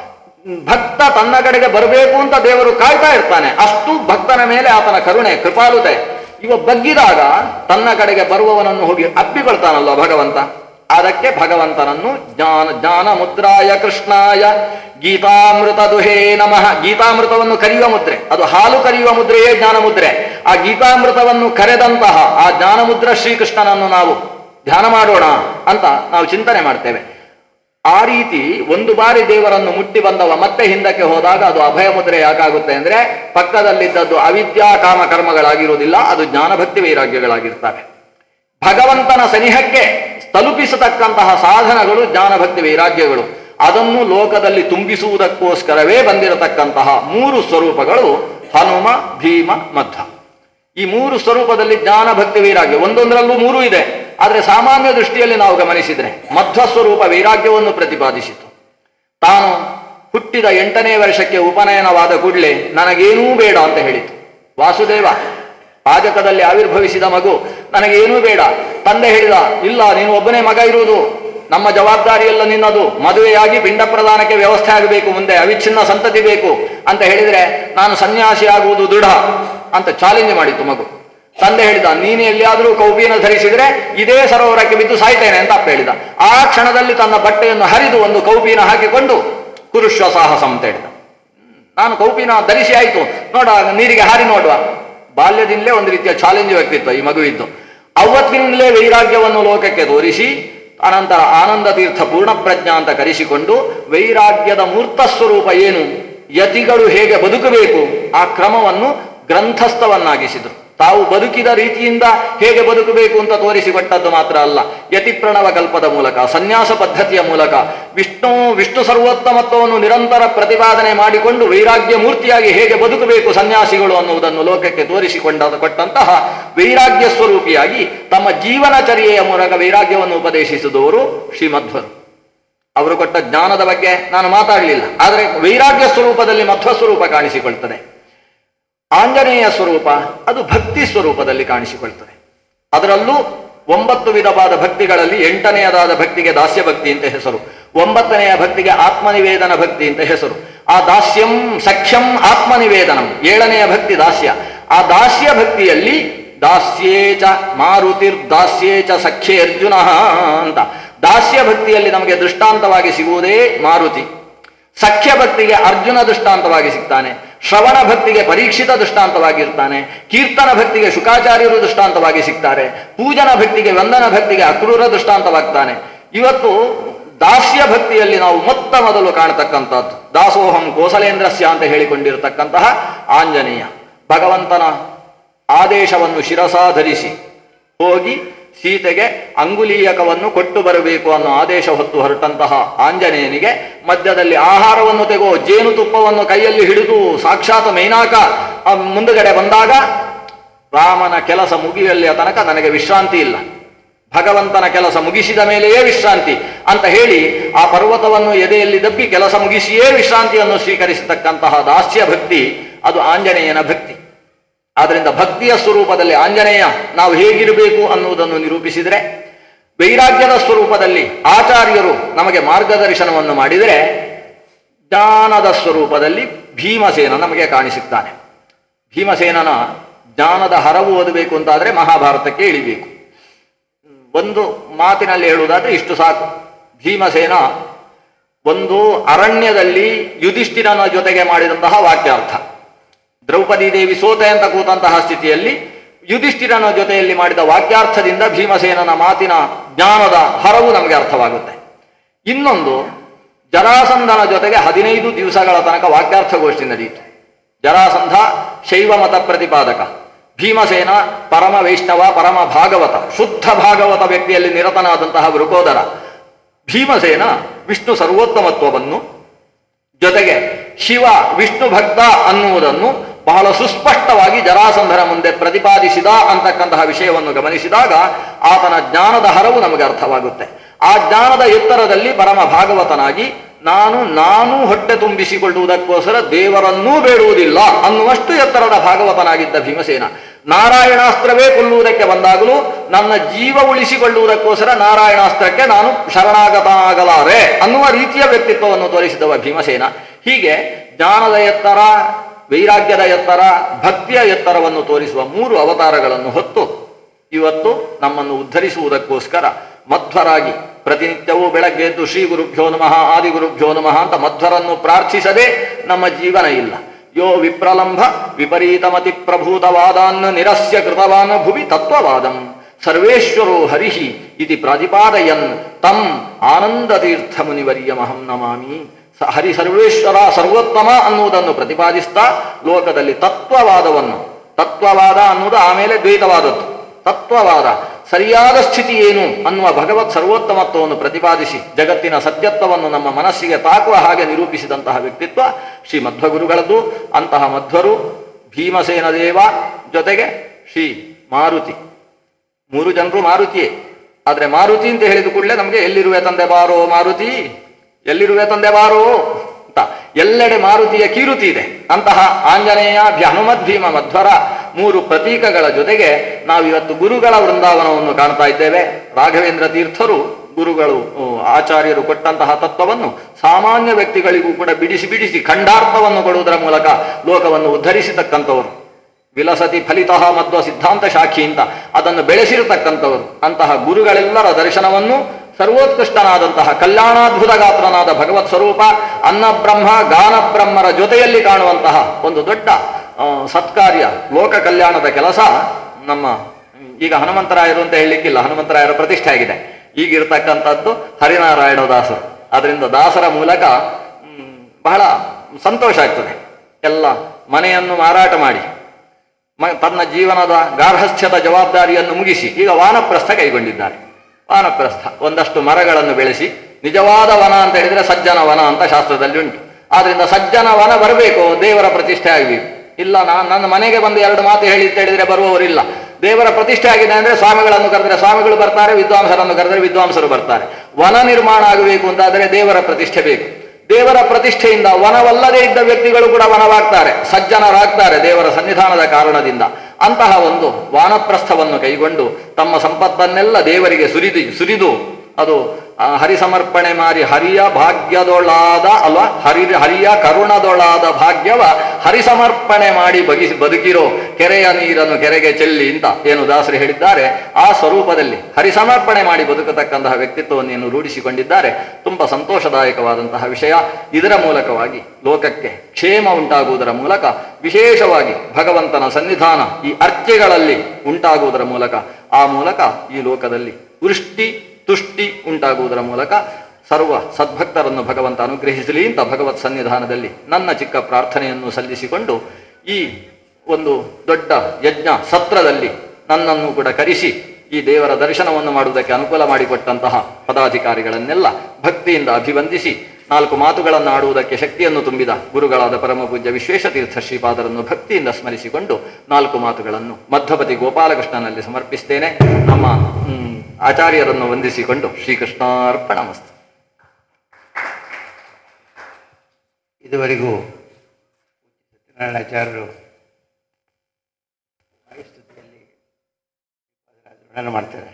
ಭಕ್ತ ತನ್ನ ಕಡೆಗೆ ಬರಬೇಕು ಅಂತ ದೇವರು ಕಾಯ್ತಾ ಇರ್ತಾನೆ ಅಷ್ಟು ಭಕ್ತನ ಮೇಲೆ ಆತನ ಕರುಣೆ ಕೃಪಾಲುತೆ ಇವ ಬಗ್ಗಿದಾಗ ತನ್ನ ಕಡೆಗೆ ಬರುವವನನ್ನು ಹೋಗಿ ಅಪ್ಪಿಕೊಳ್ತಾನಲ್ವ ಭಗವಂತ ಅದಕ್ಕೆ ಭಗವಂತನನ್ನು ಜ್ಞಾನ ಜ್ಞಾನ ಮುದ್ರಾಯ ಕೃಷ್ಣಾಯ ಗೀತಾಮೃತ ದುಹೇ ನಮಃ ಗೀತಾಮೃತವನ್ನು ಕರೆಯುವ ಮುದ್ರೆ ಅದು ಹಾಲು ಕರೆಯುವ ಮುದ್ರೆಯೇ ಜ್ಞಾನ ಮುದ್ರೆ ಆ ಗೀತಾಮೃತವನ್ನು ಕರೆದಂತಹ ಆ ಜ್ಞಾನಮುದ್ರ ಶ್ರೀಕೃಷ್ಣನನ್ನು ನಾವು ಧ್ಯಾನ ಮಾಡೋಣ ಅಂತ ನಾವು ಚಿಂತನೆ ಮಾಡ್ತೇವೆ ಆ ರೀತಿ ಒಂದು ಬಾರಿ ದೇವರನ್ನು ಮುಟ್ಟಿ ಬಂದವ ಮತ್ತೆ ಹಿಂದಕ್ಕೆ ಹೋದಾಗ ಅದು ಅಭಯ ಮುದ್ರೆ ಯಾಕಾಗುತ್ತೆ ಅಂದ್ರೆ ಪಕ್ಕದಲ್ಲಿದ್ದದ್ದು ಅವಿದ್ಯಾ ಕಾಮ ಕರ್ಮಗಳಾಗಿರುವುದಿಲ್ಲ ಅದು ಜ್ಞಾನಭಕ್ತಿ ವೈರಾಗ್ಯಗಳಾಗಿರ್ತವೆ ಭಗವಂತನ ಸನಿಹಕ್ಕೆ ತಲುಪಿಸತಕ್ಕಂತಹ ಸಾಧನಗಳು ಜ್ಞಾನಭಕ್ತಿ ವೈರಾಗ್ಯಗಳು ಅದನ್ನು ಲೋಕದಲ್ಲಿ ತುಂಬಿಸುವುದಕ್ಕೋಸ್ಕರವೇ ಬಂದಿರತಕ್ಕಂತಹ ಮೂರು ಸ್ವರೂಪಗಳು ಹನುಮ ಭೀಮ ಮಧ್ವ ಈ ಮೂರು ಸ್ವರೂಪದಲ್ಲಿ ಜ್ಞಾನ ಭಕ್ತಿ ವೈರಾಗ್ಯ ಒಂದೊಂದರಲ್ಲೂ ಮೂರು ಇದೆ ಆದರೆ ಸಾಮಾನ್ಯ ದೃಷ್ಟಿಯಲ್ಲಿ ನಾವು ಗಮನಿಸಿದ್ರೆ ಮಧ್ವ ಸ್ವರೂಪ ವೈರಾಗ್ಯವನ್ನು ಪ್ರತಿಪಾದಿಸಿತು ತಾನು ಹುಟ್ಟಿದ ಎಂಟನೇ ವರ್ಷಕ್ಕೆ ಉಪನಯನವಾದ ಕೂಡಲೇ ನನಗೇನೂ ಬೇಡ ಅಂತ ಹೇಳಿತು ವಾಸುದೇವ ಪಾಜಕದಲ್ಲಿ ಆವಿರ್ಭವಿಸಿದ ಮಗು ನನಗೇನೂ ಬೇಡ ತಂದೆ ಹೇಳಿದ ಇಲ್ಲ ನೀನು ಒಬ್ಬನೇ ಮಗ ಇರುವುದು ನಮ್ಮ ಜವಾಬ್ದಾರಿ ಎಲ್ಲ ನಿನ್ನದು ಮದುವೆಯಾಗಿ ಪಿಂಡ ಪ್ರದಾನಕ್ಕೆ ವ್ಯವಸ್ಥೆ ಆಗಬೇಕು ಮುಂದೆ ಅವಿಚ್ಛಿನ್ನ ಸಂತತಿ ಬೇಕು ಅಂತ ಹೇಳಿದ್ರೆ ನಾನು ಸನ್ಯಾಸಿ ಆಗುವುದು ದೃಢ ಅಂತ ಚಾಲೆಂಜ್ ಮಾಡಿತ್ತು ಮಗು ತಂದೆ ಹೇಳಿದ ನೀನು ಎಲ್ಲಿಯಾದರೂ ಕೌಪಿನ ಧರಿಸಿದ್ರೆ ಇದೇ ಸರೋವರಕ್ಕೆ ಬಿದ್ದು ಸಾಯ್ತೇನೆ ಅಂತ ಅಪ್ಪ ಹೇಳಿದ ಆ ಕ್ಷಣದಲ್ಲಿ ತನ್ನ ಬಟ್ಟೆಯನ್ನು ಹರಿದು ಒಂದು ಕೌಪಿನ ಹಾಕಿಕೊಂಡು ಕುರುಶ್ವ ಸಾಹಸ ಅಂತ ಹೇಳಿದ ನಾನು ಕೌಪಿನ ಧರಿಸಿ ಆಯ್ತು ನೋಡ ನೀರಿಗೆ ಹಾರಿ ನೋಡುವ ಬಾಲ್ಯದಿಂದಲೇ ಒಂದು ರೀತಿಯ ಚಾಲೆಂಜ್ ವ್ಯಕ್ತಿತ್ವ ಈ ಮಗುವಿದ್ದು ಅವತ್ತಿನಿಂದಲೇ ವೈರಾಗ್ಯವನ್ನು ಲೋಕಕ್ಕೆ ತೋರಿಸಿ ಅನಂತರ ಆನಂದ ತೀರ್ಥ ಪೂರ್ಣ ಪ್ರಜ್ಞಾ ಅಂತ ಕರೆಸಿಕೊಂಡು ವೈರಾಗ್ಯದ ಮೂರ್ತ ಸ್ವರೂಪ ಏನು ಯತಿಗಳು ಹೇಗೆ ಬದುಕಬೇಕು ಆ ಕ್ರಮವನ್ನು ಗ್ರಂಥಸ್ಥವನ್ನಾಗಿಸಿದರು ತಾವು ಬದುಕಿದ ರೀತಿಯಿಂದ ಹೇಗೆ ಬದುಕಬೇಕು ಅಂತ ತೋರಿಸಿಕೊಟ್ಟದ್ದು ಮಾತ್ರ ಅಲ್ಲ ಯತಿ ಪ್ರಣವ ಕಲ್ಪದ ಮೂಲಕ ಸನ್ಯಾಸ ಪದ್ಧತಿಯ ಮೂಲಕ ವಿಷ್ಣು ವಿಷ್ಣು ಸರ್ವೋತ್ತಮತ್ವವನ್ನು ನಿರಂತರ ಪ್ರತಿಪಾದನೆ ಮಾಡಿಕೊಂಡು ವೈರಾಗ್ಯ ಮೂರ್ತಿಯಾಗಿ ಹೇಗೆ ಬದುಕಬೇಕು ಸನ್ಯಾಸಿಗಳು ಅನ್ನುವುದನ್ನು ಲೋಕಕ್ಕೆ ತೋರಿಸಿಕೊಂಡ ಕೊಟ್ಟಂತಹ ವೈರಾಗ್ಯ ಸ್ವರೂಪಿಯಾಗಿ ತಮ್ಮ ಜೀವನಚರ್ಯೆಯ ಮೂಲಕ ವೈರಾಗ್ಯವನ್ನು ಉಪದೇಶಿಸಿದವರು ಶ್ರೀಮಧ್ವರು ಅವರು ಕೊಟ್ಟ ಜ್ಞಾನದ ಬಗ್ಗೆ ನಾನು ಮಾತಾಡಲಿಲ್ಲ ಆದರೆ ವೈರಾಗ್ಯ ಸ್ವರೂಪದಲ್ಲಿ ಮಧ್ವ ಸ್ವರೂಪ ಕಾಣಿಸಿಕೊಳ್ತದೆ ಆಂಜನೇಯ ಸ್ವರೂಪ ಅದು ಭಕ್ತಿ ಸ್ವರೂಪದಲ್ಲಿ ಕಾಣಿಸಿಕೊಳ್ತದೆ ಅದರಲ್ಲೂ ಒಂಬತ್ತು ವಿಧವಾದ ಭಕ್ತಿಗಳಲ್ಲಿ ಎಂಟನೆಯದಾದ ಭಕ್ತಿಗೆ ದಾಸ್ಯ ಭಕ್ತಿ ಅಂತ ಹೆಸರು ಒಂಬತ್ತನೆಯ ಭಕ್ತಿಗೆ ಆತ್ಮನಿವೇದನ ಭಕ್ತಿ ಅಂತ ಹೆಸರು ಆ ದಾಸ್ಯಂ ಸಖ್ಯಂ ಆತ್ಮನಿವೇದನಂ ಏಳನೆಯ ಭಕ್ತಿ ದಾಸ್ಯ ಆ ದಾಸ್ಯ ಭಕ್ತಿಯಲ್ಲಿ ದಾಸ್ಯೇಚ ಮಾರುತಿರ್ ದಾಸ್ಯೇಚ ಸಖ್ಯೇ ಅರ್ಜುನ ಅಂತ ದಾಸ್ಯ ಭಕ್ತಿಯಲ್ಲಿ ನಮಗೆ ದೃಷ್ಟಾಂತವಾಗಿ ಸಿಗುವುದೇ ಮಾರುತಿ ಸಖ್ಯ ಭಕ್ತಿಗೆ ಅರ್ಜುನ ದೃಷ್ಟಾಂತವಾಗಿ ಸಿಗ್ತಾನೆ ಶ್ರವಣ ಭಕ್ತಿಗೆ ಪರೀಕ್ಷಿತ ದೃಷ್ಟಾಂತವಾಗಿರ್ತಾನೆ ಕೀರ್ತನ ಭಕ್ತಿಗೆ ಶುಕಾಚಾರ್ಯರು ದೃಷ್ಟಾಂತವಾಗಿ ಸಿಗ್ತಾರೆ ಪೂಜನ ಭಕ್ತಿಗೆ ವಂದನ ಭಕ್ತಿಗೆ ಅಕ್ರೂರ ದೃಷ್ಟಾಂತವಾಗ್ತಾನೆ ಇವತ್ತು ದಾಸ್ಯ ಭಕ್ತಿಯಲ್ಲಿ ನಾವು ಮೊತ್ತ ಮೊದಲು ಕಾಣತಕ್ಕಂಥದ್ದು ದಾಸೋಹಂ ಕೋಸಲೇಂದ್ರಸ್ಯ ಅಂತ ಹೇಳಿಕೊಂಡಿರತಕ್ಕಂತಹ ಆಂಜನೇಯ ಭಗವಂತನ ಆದೇಶವನ್ನು ಶಿರಸಾಧರಿಸಿ ಹೋಗಿ ಸೀತೆಗೆ ಅಂಗುಲೀಯಕವನ್ನು ಕೊಟ್ಟು ಬರಬೇಕು ಅನ್ನೋ ಆದೇಶ ಹೊತ್ತು ಹೊರಟಂತಹ ಆಂಜನೇಯನಿಗೆ ಮಧ್ಯದಲ್ಲಿ ಆಹಾರವನ್ನು ತೆಗೋ ಜೇನುತುಪ್ಪವನ್ನು ಕೈಯಲ್ಲಿ ಹಿಡಿದು ಸಾಕ್ಷಾತ್ ಮೈನಾಕ ಆ ಮುಂದುಗಡೆ ಬಂದಾಗ ರಾಮನ ಕೆಲಸ ಮುಗಿಯಲ್ಲಿಯ ತನಕ ನನಗೆ ವಿಶ್ರಾಂತಿ ಇಲ್ಲ ಭಗವಂತನ ಕೆಲಸ ಮುಗಿಸಿದ ಮೇಲೆಯೇ ವಿಶ್ರಾಂತಿ ಅಂತ ಹೇಳಿ ಆ ಪರ್ವತವನ್ನು ಎದೆಯಲ್ಲಿ ದಬ್ಬಿ ಕೆಲಸ ಮುಗಿಸಿಯೇ ವಿಶ್ರಾಂತಿಯನ್ನು ಸ್ವೀಕರಿಸತಕ್ಕಂತಹ ದಾಸ್ಯ ಭಕ್ತಿ ಅದು ಆಂಜನೇಯನ ಭಕ್ತಿ ಆದ್ರಿಂದ ಭಕ್ತಿಯ ಸ್ವರೂಪದಲ್ಲಿ ಆಂಜನೇಯ ನಾವು ಹೇಗಿರಬೇಕು ಅನ್ನುವುದನ್ನು ನಿರೂಪಿಸಿದರೆ ವೈರಾಗ್ಯದ ಸ್ವರೂಪದಲ್ಲಿ ಆಚಾರ್ಯರು ನಮಗೆ ಮಾರ್ಗದರ್ಶನವನ್ನು ಮಾಡಿದರೆ ಜ್ಞಾನದ ಸ್ವರೂಪದಲ್ಲಿ ಭೀಮಸೇನ ನಮಗೆ ಕಾಣಿಸುತ್ತಾನೆ ಭೀಮಸೇನನ ಜ್ಞಾನದ ಹರವು ಓದಬೇಕು ಅಂತಾದರೆ ಮಹಾಭಾರತಕ್ಕೆ ಇಳಿಬೇಕು ಒಂದು ಮಾತಿನಲ್ಲಿ ಹೇಳುವುದಾದ್ರೆ ಇಷ್ಟು ಸಾಕು ಭೀಮಸೇನ ಒಂದು ಅರಣ್ಯದಲ್ಲಿ ಯುಧಿಷ್ಠಿರನ ಜೊತೆಗೆ ಮಾಡಿದಂತಹ ವಾಕ್ಯಾರ್ಥ ದ್ರೌಪದಿ ದೇವಿ ಸೋತೆ ಅಂತ ಕೂತಂತಹ ಸ್ಥಿತಿಯಲ್ಲಿ ಯುಧಿಷ್ಠಿರನ ಜೊತೆಯಲ್ಲಿ ಮಾಡಿದ ವಾಕ್ಯಾರ್ಥದಿಂದ ಭೀಮಸೇನನ ಮಾತಿನ ಜ್ಞಾನದ ಹರವು ನಮಗೆ ಅರ್ಥವಾಗುತ್ತೆ ಇನ್ನೊಂದು ಜರಾಸಂಧನ ಜೊತೆಗೆ ಹದಿನೈದು ದಿವಸಗಳ ತನಕ ವಾಕ್ಯಾರ್ಥಗೋಷ್ಠಿ ನಡೆಯಿತು ಜರಾಸಂಧ ಶೈವ ಮತ ಪ್ರತಿಪಾದಕ ಭೀಮಸೇನ ಪರಮ ವೈಷ್ಣವ ಪರಮ ಭಾಗವತ ಶುದ್ಧ ಭಾಗವತ ವ್ಯಕ್ತಿಯಲ್ಲಿ ನಿರತನಾದಂತಹ ವೃಕೋದರ ಭೀಮಸೇನ ವಿಷ್ಣು ಸರ್ವೋತ್ತಮತ್ವವನ್ನು ಜೊತೆಗೆ ಶಿವ ವಿಷ್ಣು ಭಕ್ತ ಅನ್ನುವುದನ್ನು ಬಹಳ ಸುಸ್ಪಷ್ಟವಾಗಿ ಜರಾಸಂಧನ ಮುಂದೆ ಪ್ರತಿಪಾದಿಸಿದ ಅಂತಕ್ಕಂತಹ ವಿಷಯವನ್ನು ಗಮನಿಸಿದಾಗ ಆತನ ಜ್ಞಾನದ ಹರವು ನಮಗೆ ಅರ್ಥವಾಗುತ್ತೆ ಆ ಜ್ಞಾನದ ಎತ್ತರದಲ್ಲಿ ಪರಮ ಭಾಗವತನಾಗಿ ನಾನು ನಾನು ಹೊಟ್ಟೆ ತುಂಬಿಸಿಕೊಳ್ಳುವುದಕ್ಕೋಸ್ಕರ ದೇವರನ್ನೂ ಬೇಡುವುದಿಲ್ಲ ಅನ್ನುವಷ್ಟು ಎತ್ತರದ ಭಾಗವತನಾಗಿದ್ದ ಭೀಮಸೇನ ನಾರಾಯಣಾಸ್ತ್ರವೇ ಕೊಲ್ಲುವುದಕ್ಕೆ ಬಂದಾಗಲೂ ನನ್ನ ಜೀವ ಉಳಿಸಿಕೊಳ್ಳುವುದಕ್ಕೋಸ್ಕರ ನಾರಾಯಣಾಸ್ತ್ರಕ್ಕೆ ನಾನು ಶರಣಾಗತನಾಗಲಾರೆ ಅನ್ನುವ ರೀತಿಯ ವ್ಯಕ್ತಿತ್ವವನ್ನು ತೋರಿಸಿದವ ಭೀಮಸೇನ ಹೀಗೆ ಜ್ಞಾನದ ಎತ್ತರ ವೈರಾಗ್ಯದ ಎತ್ತರ ಭಕ್ತಿಯ ಎತ್ತರವನ್ನು ತೋರಿಸುವ ಮೂರು ಅವತಾರಗಳನ್ನು ಹೊತ್ತು ಇವತ್ತು ನಮ್ಮನ್ನು ಉದ್ಧರಿಸುವುದಕ್ಕೋಸ್ಕರ ಮಧ್ವರಾಗಿ ಪ್ರತಿನಿತ್ಯವೂ ಬೆಳಗ್ಗೆ ಎದ್ದು ಶ್ರೀ ಗುರುಭ್ಯೋ ನಮಃ ಆದಿ ಗುರುಭ್ಯೋ ನಮಃ ಅಂತ ಮಧ್ವರನ್ನು ಪ್ರಾರ್ಥಿಸದೆ ನಮ್ಮ ಜೀವನ ಇಲ್ಲ ಯೋ ವಿಪ್ರಲಂಭ ವಿಪರೀತಮತಿ ಪ್ರಭೂತವಾದಾನ್ ನಿರಸ್ಯ ಕೃತವಾನ್ ಭುವಿ ತತ್ವವಾದಂ ಸರ್ವೇಶ್ವರೋ ಹರಿಹಿ ಇತಿ ಪ್ರತಿಪಾದಯನ್ ತಂ ಆನಂದತೀರ್ಥ ಮುನಿವರ್ಯಮಹಂ ನಮಾಮಿ ಸ- ಹರಿ ಸರ್ವೇಶ್ವರ ಸರ್ವೋತ್ತಮ ಅನ್ನುವುದನ್ನು ಪ್ರತಿಪಾದಿಸ್ತಾ ಲೋಕದಲ್ಲಿ ತತ್ವವಾದವನ್ನು ತತ್ವವಾದ ಅನ್ನುವುದು ಆಮೇಲೆ ದ್ವೈತವಾದದ್ದು ತತ್ವವಾದ ಸರಿಯಾದ ಸ್ಥಿತಿ ಏನು ಅನ್ನುವ ಭಗವತ್ ಸರ್ವೋತ್ತಮತ್ವವನ್ನು ಪ್ರತಿಪಾದಿಸಿ ಜಗತ್ತಿನ ಸತ್ಯತ್ವವನ್ನು ನಮ್ಮ ಮನಸ್ಸಿಗೆ ತಾಕುವ ಹಾಗೆ ನಿರೂಪಿಸಿದಂತಹ ವ್ಯಕ್ತಿತ್ವ ಶ್ರೀ ಮಧ್ವಗುರುಗಳದ್ದು ಅಂತಹ ಮಧ್ವರು ಭೀಮಸೇನ ದೇವ ಜೊತೆಗೆ ಶ್ರೀ ಮಾರುತಿ ಮೂರು ಜನರು ಮಾರುತಿಯೇ ಆದ್ರೆ ಮಾರುತಿ ಅಂತ ಹೇಳಿದ ಕೂಡಲೇ ನಮಗೆ ಎಲ್ಲಿರುವೆ ತಂದೆ ಬಾರೋ ಮಾರುತಿ ಎಲ್ಲಿರುವೆ ತಂದೆ ಬಾರೋ ಅಂತ ಎಲ್ಲೆಡೆ ಮಾರುತಿಯ ಕೀರುತಿ ಇದೆ ಅಂತಹ ಆಂಜನೇಯ ಭಿ- ಹನುಮದ್ ಭೀಮ ಮಧ್ವರ ಮೂರು ಪ್ರತೀಕಗಳ ಜೊತೆಗೆ ನಾವಿವತ್ತು ಗುರುಗಳ ವೃಂದಾವನವನ್ನು ಕಾಣ್ತಾ ಇದ್ದೇವೆ ರಾಘವೇಂದ್ರ ತೀರ್ಥರು ಗುರುಗಳು ಆ, ಆಚಾರ್ಯರು ಕೊಟ್ಟಂತಹ ತತ್ವವನ್ನು ಸಾಮಾನ್ಯ ವ್ಯಕ್ತಿಗಳಿಗೂ ಕೂಡ ಬಿಡಿಸಿ ಬಿಡಿಸಿ ಖಂಡಾರ್ಥವನ್ನು ಕೊಡುವುದರ ಮೂಲಕ ಲೋಕವನ್ನು ಉದ್ಧರಿಸತಕ್ಕಂಥವರು ವಿಲಸತಿ ಫಲಿತಃ ಮಧ್ವ ಸಿದ್ಧಾಂತ ಶಾಖಿ ಅಂತ ಅದನ್ನು ಬೆಳೆಸಿರತಕ್ಕಂಥವರು ಅಂತಹ ಗುರುಗಳೆಲ್ಲರ ದರ್ಶನವನ್ನು ಸರ್ವೋತ್ಕೃಷ್ಟನಾದಂತಹ ಕಲ್ಯಾಣಾದ್ಭುತ ಗಾತ್ರನಾದ ಭಗವತ್ ಸ್ವರೂಪ ಅನ್ನಬ್ರಹ್ಮ ಗಾನಬ್ರಹ್ಮರ ಜೊತೆಯಲ್ಲಿ ಕಾಣುವಂತಹ ಒಂದು ದೊಡ್ಡ ಆ, ಸತ್ಕಾರ್ಯ ಲೋಕ ಕಲ್ಯಾಣದ ಕೆಲಸ ನಮ್ಮ ಈಗ ಹನುಮಂತರಾಯರು ಅಂತ ಹೇಳಲಿಕ್ಕಿಲ್ಲ ಹನುಮಂತರಾಯರ ಪ್ರತಿಷ್ಠೆ ಆಗಿದೆ ಈಗಿರ್ತಕ್ಕಂಥದ್ದು ಹರಿನಾರಾಯಣ ದಾಸರು ಅದರಿಂದ ದಾಸರ ಮೂಲಕ ಮ್, ಬಹಳ ಸಂತೋಷ ಆಗ್ತದೆ ಎಲ್ಲ ಮನೆಯನ್ನು ಮಾರಾಟ ಮಾಡಿ ಮ- ತನ್ನ ಜೀವನದ ಗಾರ್ಹಸ್ಥ್ಯದ ಜವಾಬ್ದಾರಿಯನ್ನು ಮುಗಿಸಿ ಈಗ ವಾನಪ್ರಸ್ಥ ಕೈಗೊಂಡಿದ್ದಾರೆ ವಾನಪ್ರಸ್ಥ ಒಂದಷ್ಟು ಮರಗಳನ್ನು ಬೆಳೆಸಿ ನಿಜವಾದ ವನ ಅಂತ ಹೇಳಿದ್ರೆ ಸಜ್ಜನ ವನ ಅಂತ ಶಾಸ್ತ್ರದಲ್ಲಿ ಉಂಟು ಆದ್ರಿಂದ ಸಜ್ಜನ ವನ ಬರಬೇಕು ದೇವರ ಪ್ರತಿಷ್ಠೆ ಆಗಬೇಕು ಇಲ್ಲ ನಾನು ನನ್ನ ಮನೆಗೆ ಬಂದು ಎರಡು ಮಾತು ಹೇಳಿ ಅಂತ ಹೇಳಿದ್ರೆ ಬರುವವರಿಲ್ಲ ದೇವರ ಪ್ರತಿಷ್ಠೆ ಆಗಿದೆ ಅಂದ್ರೆ ಸ್ವಾಮಿಗಳನ್ನು ಕರೆದ್ರೆ ಸ್ವಾಮಿಗಳು ಬರ್ತಾರೆ ವಿದ್ವಾಂಸರನ್ನು ಕರೆದ್ರೆ ವಿದ್ವಾಂಸರು ಬರ್ತಾರೆ ವನ ನಿರ್ಮಾಣ ಆಗಬೇಕು ಅಂತಾದರೆ ದೇವರ ಪ್ರತಿಷ್ಠೆ ಬೇಕು ದೇವರ ಪ್ರತಿಷ್ಠೆಯಿಂದ ವನವಲ್ಲದೆ ಇದ್ದ ವ್ಯಕ್ತಿಗಳು ಕೂಡ ವನವಾಗ್ತಾರೆ ಸಜ್ಜನರಾಗ್ತಾರೆ ದೇವರ ಸನ್ನಿಧಾನದ ಕಾರಣದಿಂದ ಅಂತಹ ಒಂದು ವಾನಪ್ರಸ್ಥವನ್ನು ಕೈಗೊಂಡು ತಮ್ಮ ಸಂಪತ್ತನ್ನೆಲ್ಲ ದೇವರಿಗೆ ಸುರಿದು ಸುರಿದು ಅದು ಆ, ಹರಿಸಮರ್ಪಣೆ ಮಾರಿ ಹರಿಯ ಭಾಗ್ಯದೊಳಾದ ಅಲ್ವಾ ಹರಿ ಹರಿಯ ಕರುಣದೊಳಾದ ಭಾಗ್ಯವ ಹರಿಸಮರ್ಪಣೆ ಮಾಡಿ ಬಗಿಸಿ ಬದುಕಿರೋ ಕೆರೆಯ ನೀರನ್ನು ಕೆರೆಗೆ ಚೆಲ್ಲಿ ಅಂತ ಏನು ದಾಸರು ಹೇಳಿದ್ದಾರೆ ಆ ಸ್ವರೂಪದಲ್ಲಿ ಹರಿಸಮರ್ಪಣೆ ಮಾಡಿ ಬದುಕತಕ್ಕಂತಹ ವ್ಯಕ್ತಿತ್ವವನ್ನು ಏನು ರೂಢಿಸಿಕೊಂಡಿದ್ದಾರೆ ತುಂಬಾ ಸಂತೋಷದಾಯಕವಾದಂತಹ ವಿಷಯ ಇದರ ಮೂಲಕವಾಗಿ ಲೋಕಕ್ಕೆ ಕ್ಷೇಮ ಉಂಟಾಗುವುದರ ಮೂಲಕ ವಿಶೇಷವಾಗಿ ಭಗವಂತನ ಸನ್ನಿಧಾನ ಈ ಅರ್ಚೆಗಳಲ್ಲಿ ಉಂಟಾಗುವುದರ ಮೂಲಕ ಆ ಮೂಲಕ ಈ ಲೋಕದಲ್ಲಿ ವೃಷ್ಟಿ ತುಷ್ಟಿ ಉಂಟಾಗುವುದರ ಮೂಲಕ ಸರ್ವ ಸದ್ಭಕ್ತರನ್ನು ಭಗವಂತ ಅನುಗ್ರಹಿಸಲಿ ಅಂತ ಭಗವತ್ ಸನ್ನಿಧಾನದಲ್ಲಿ ನನ್ನ ಚಿಕ್ಕ ಪ್ರಾರ್ಥನೆಯನ್ನು ಸಲ್ಲಿಸಿಕೊಂಡು ಈ ಒಂದು ದೊಡ್ಡ ಯಜ್ಞ ಸತ್ರದಲ್ಲಿ ನನ್ನನ್ನು ಕೂಡ ಕರೆಸಿ ಈ ದೇವರ ದರ್ಶನವನ್ನು ಮಾಡುವುದಕ್ಕೆ ಅನುಕೂಲ ಮಾಡಿಕೊಟ್ಟಂತಹ ಪದಾಧಿಕಾರಿಗಳನ್ನೆಲ್ಲ ಭಕ್ತಿಯಿಂದ ಅಭಿವಂದಿಸಿ ನಾಲ್ಕು ಮಾತುಗಳನ್ನು ಆಡುವುದಕ್ಕೆ ಶಕ್ತಿಯನ್ನು ತುಂಬಿದ ಗುರುಗಳಾದ ಪರಮ ಪೂಜ್ಯ ವಿಶ್ವೇಶತೀರ್ಥ ಶ್ರೀಪಾದರನ್ನು ಭಕ್ತಿಯಿಂದ ಸ್ಮರಿಸಿಕೊಂಡು ನಾಲ್ಕು ಮಾತುಗಳನ್ನು ಮಧ್ವಪತಿ ಗೋಪಾಲಕೃಷ್ಣನಲ್ಲಿ ಸಮರ್ಪಿಸ್ತೇನೆ ನಮ್ಮ ಹ್ಮ್, ಆಚಾರ್ಯರನ್ನು ವಂದಿಸಿಕೊಂಡು ಶ್ರೀಕೃಷ್ಣಾರ್ಪಣ ಮಸ್ತು ಇದುವರೆಗೂ ಸತ್ಯನಾರಾಯಣಾಚಾರ್ಯರು ವಾಯುಸ್ತುತಿಯಲ್ಲಿ ವರ್ಣನೆ ಮಾಡ್ತಾರೆ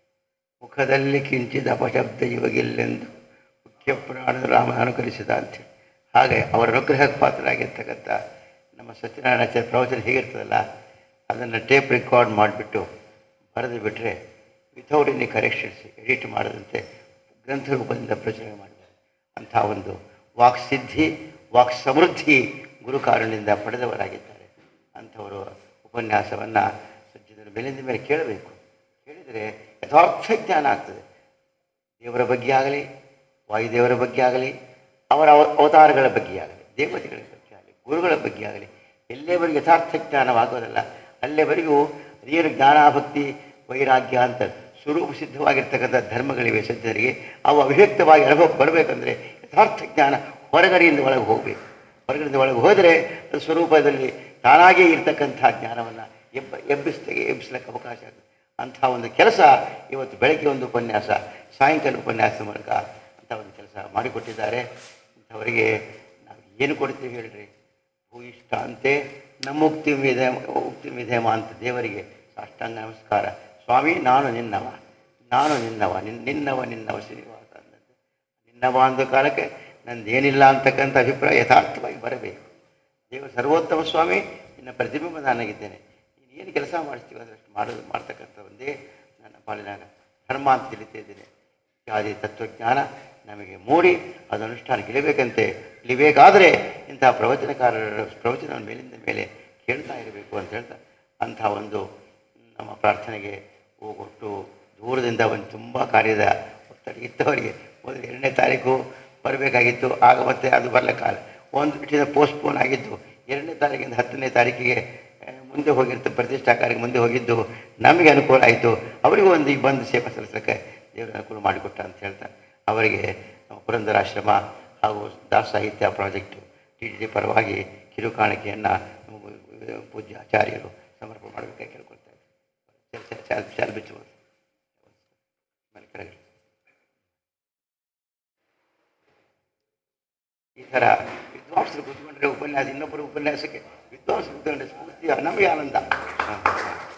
ಮುಖದಲ್ಲಿ ಕಿಂಚಿದ ಅಪಶಬ್ದ ಇವಾಗಿಲ್ಲೆಂದು ಮುಖ್ಯ ಪ್ರಾಣದ ರಾಮ ಅನುಕರಿಸಿದ ಅಂತೇಳಿ ಹಾಗೆ ಅವರ ಅನುಗ್ರಹಕ್ಕೆ ಪಾತ್ರರಾಗಿರ್ತಕ್ಕಂಥ ನಮ್ಮ ಸತ್ಯನಾರಾಯಣಾಚಾರ್ಯ ಪ್ರವಚನ ಹೇಗಿರ್ತದಲ್ಲ ಅದನ್ನು ಟೇಪ್ ರೆಕಾರ್ಡ್ ಮಾಡಿಬಿಟ್ಟು ಬರೆದು ಬಿಟ್ಟರೆ ವಿಥೌಟ್ ಎನಿ ಕರೆಕ್ಷನ್ಸ್ ಎಡಿಟ್ ಮಾಡದಂತೆ ಗ್ರಂಥ ರೂಪದಿಂದ ಪ್ರಚನೆ ಮಾಡಿದ್ದಾರೆ ಅಂಥ ಒಂದು ವಾಕ್ ಸಿದ್ಧಿ ವಾಕ್ ಸಮೃದ್ಧಿ ಗುರುಕಾರುಣ್ಯದಿಂದ ಪಡೆದವರಾಗಿದ್ದಾರೆ ಅಂಥವರು ಉಪನ್ಯಾಸವನ್ನು ಸಜ್ಜನರು ಮೇಲಿಂದ ಮೇಲೆ ಕೇಳಬೇಕು ಕೇಳಿದರೆ ಯಥಾರ್ಥ ಜ್ಞಾನ ಆಗ್ತದೆ ದೇವರ ಬಗ್ಗೆ ಆಗಲಿ ವಾಯುದೇವರ ಬಗ್ಗೆ ಆಗಲಿ ಅವರ ಅವ ಅವತಾರಗಳ ಬಗ್ಗೆ ಆಗಲಿ ದೇವತೆಗಳ ಬಗ್ಗೆ ಆಗಲಿ ಗುರುಗಳ ಬಗ್ಗೆ ಆಗಲಿ ಎಲ್ಲಿಯವರೆಗೆ ಯಥಾರ್ಥ ಜ್ಞಾನವಾಗೋದಲ್ಲ ಅಲ್ಲಿಯವರೆಗೂ ಅದೇನು ಜ್ಞಾನ ಭಕ್ತಿ ವೈರಾಗ್ಯ ಅಂತ ಸ್ವರೂಪ ಸಿದ್ಧವಾಗಿರ್ತಕ್ಕಂಥ ಧರ್ಮಗಳಿವೆ ಸಜ್ಜನರಿಗೆ ಅವು ಅಭಿವ್ಯಕ್ತವಾಗಿ ಅನುಭವ ಬರಬೇಕಂದ್ರೆ ಯಥಾರ್ಥ ಜ್ಞಾನ ಹೊರಗಡೆಯಿಂದ ಒಳಗೆ ಹೋಗಬೇಕು ಹೊರಗಡೆಯಿಂದ ಒಳಗೆ ಹೋದರೆ ಅದು ಸ್ವರೂಪದಲ್ಲಿ ತಾನಾಗೇ ಇರ್ತಕ್ಕಂಥ ಜ್ಞಾನವನ್ನು ಎಬ್ಬ ಎಬ್ಬಿಸ್ಲಿಕ್ಕೆ ಎಬ್ಬಿಸ್ಲಿಕ್ಕೆ ಅವಕಾಶ ಆಗುತ್ತೆ ಅಂಥ ಒಂದು ಕೆಲಸ ಇವತ್ತು ಬೆಳಗ್ಗೆ ಒಂದು ಉಪನ್ಯಾಸ ಸಾಯಂಕಾಲ ಉಪನ್ಯಾಸ ಮೂಲಕ ಅಂಥ ಒಂದು ಕೆಲಸ ಮಾಡಿಕೊಟ್ಟಿದ್ದಾರೆ ಅಂಥವರಿಗೆ ನಾವು ಏನು ಕೊಡ್ತೀವಿ ಹೇಳ್ರಿ ಭೂಯಿಷ್ಠ ಅಂತೆ ನಮ್ಮ ಉಕ್ತಿ ವಿಧೇಮ ಉಕ್ತಿ ವಿಧೇಮ ಅಂತ ದೇವರಿಗೆ ಸಾಷ್ಟಾಂಗ ನಮಸ್ಕಾರ ಸ್ವಾಮಿ ನಾನು ನಿನ್ನವ ನಾನು ನಿನ್ನವ ನಿನ್ ನಿನ್ನವ ನಿನ್ನವ ಶ್ರೀನಿವಾಸ ಅಂದಂತೆ ನಿನ್ನವ ಅಂದ ಕಾಲಕ್ಕೆ ನಂದು ಏನಿಲ್ಲ ಅಂತಕ್ಕಂಥ ಅಭಿಪ್ರಾಯ ಯಥಾರ್ಥವಾಗಿ ಬರಬೇಕು ದೇವ ಸರ್ವೋತ್ತಮ ಸ್ವಾಮಿ ನಿನ್ನ ಪ್ರತಿಬಿಂಬ ನಾನಾಗಿದ್ದೇನೆ ನೀನು ಏನು ಕೆಲಸ ಮಾಡ್ತೀವಿ ಅದರಷ್ಟು ಮಾಡೋದು ಮಾಡ್ತಕ್ಕಂಥ ಒಂದೇ ನನ್ನ ಪಾಲಿನಾಗ ಧರ್ಮ ಅಂತ ತಿಳಿತಾ ಇದ್ದೇನೆ ಇತ್ಯಾದಿ ತತ್ವಜ್ಞಾನ ನಮಗೆ ಮೂಡಿ ಅದು ಅನುಷ್ಠಾನಕ್ಕೆ ಇಳಿಬೇಕಂತೆ ಇಳಿಬೇಕಾದರೆ ಇಂತಹ ಪ್ರವಚನಕಾರರ ಪ್ರವಚನವನ್ನು ಮೇಲಿಂದ ಮೇಲೆ ಕೇಳ್ತಾ ಇರಬೇಕು ಅಂತ ಹೇಳ್ತಾ ಅಂಥ ಒಂದು ನಮ್ಮ ಪ್ರಾರ್ಥನೆಗೆ ಹೋಗೊಟ್ಟು ದೂರದಿಂದ ಒಂದು ತುಂಬ ಕಾರ್ಯದ ಒತ್ತಡ ಇದ್ದವರಿಗೆ ಮೊದಲು ಎರಡನೇ ತಾರೀಕು ಬರಬೇಕಾಗಿತ್ತು ಆಗ ಮತ್ತೆ ಅದು ಬರಲಿಕ್ಕಾಗಲ್ಲ ಒಂದು ಬಿಟ್ಟಿನ ಪೋಸ್ಟ್ಪೋನ್ ಆಗಿದ್ದು ಎರಡನೇ ತಾರೀಕಿಂದ ಹತ್ತನೇ ತಾರೀಕಿಗೆ ಆ, ಮುಂದೆ ಹೋಗಿರ್ತ ಪ್ರತಿಷ್ಠಾ ಕಾರ್ಯಕ್ಕೆ ಮುಂದೆ ಹೋಗಿದ್ದು ನಮಗೆ ಅನುಕೂಲ ಆಯಿತು ಅವರಿಗೂ ಒಂದು ಈಗ ಬಂದು ಸೇವೆ ಸಲ್ಲಿಸಲಿಕ್ಕೆ ದೇವರ ಅನುಕೂಲ ಮಾಡಿಕೊಟ್ಟ ಅಂತ ಹೇಳ್ತಾ ಅವರಿಗೆ ನಮ್ಮ ಪುರಂದರಾಶ್ರಮ ಹಾಗೂ ದಾಸ ಸಾಹಿತ್ಯ ಪ್ರಾಜೆಕ್ಟು ಟಿ ಟಿ ಪರವಾಗಿ ಕಿರುಕಾಣಿಕೆಯನ್ನು ಪೂಜ್ಯ ಆಚಾರ್ಯರು ಸಮರ್ಪಣೆ ಮಾಡಬೇಕಾಗಿ ಕೇಳ್ಕೊಳ್ತಾ ಇದ್ದಾರೆ ಶಾಲ್ ಶಾಲ್ ಬಿಚ್ಚಬಹುದು ಆಮೇಲೆ ಕೆಳಗೆ ಈ ಥರ ವಿದ್ವಾಂಸರು ಕೂತ್ಕೊಂಡ್ರೆ ಉಪನ್ಯಾಸ ಇನ್ನೊಬ್ಬರು ಉಪನ್ಯಾಸಕ್ಕೆ ವಿದ್ವಾಂಸರು ಕೂತ್ಕೊಂಡ್ರೆ ಸ್ಫೂರ್ತಿ ನಮಗೆ ಆನಂದ ಹಾಂ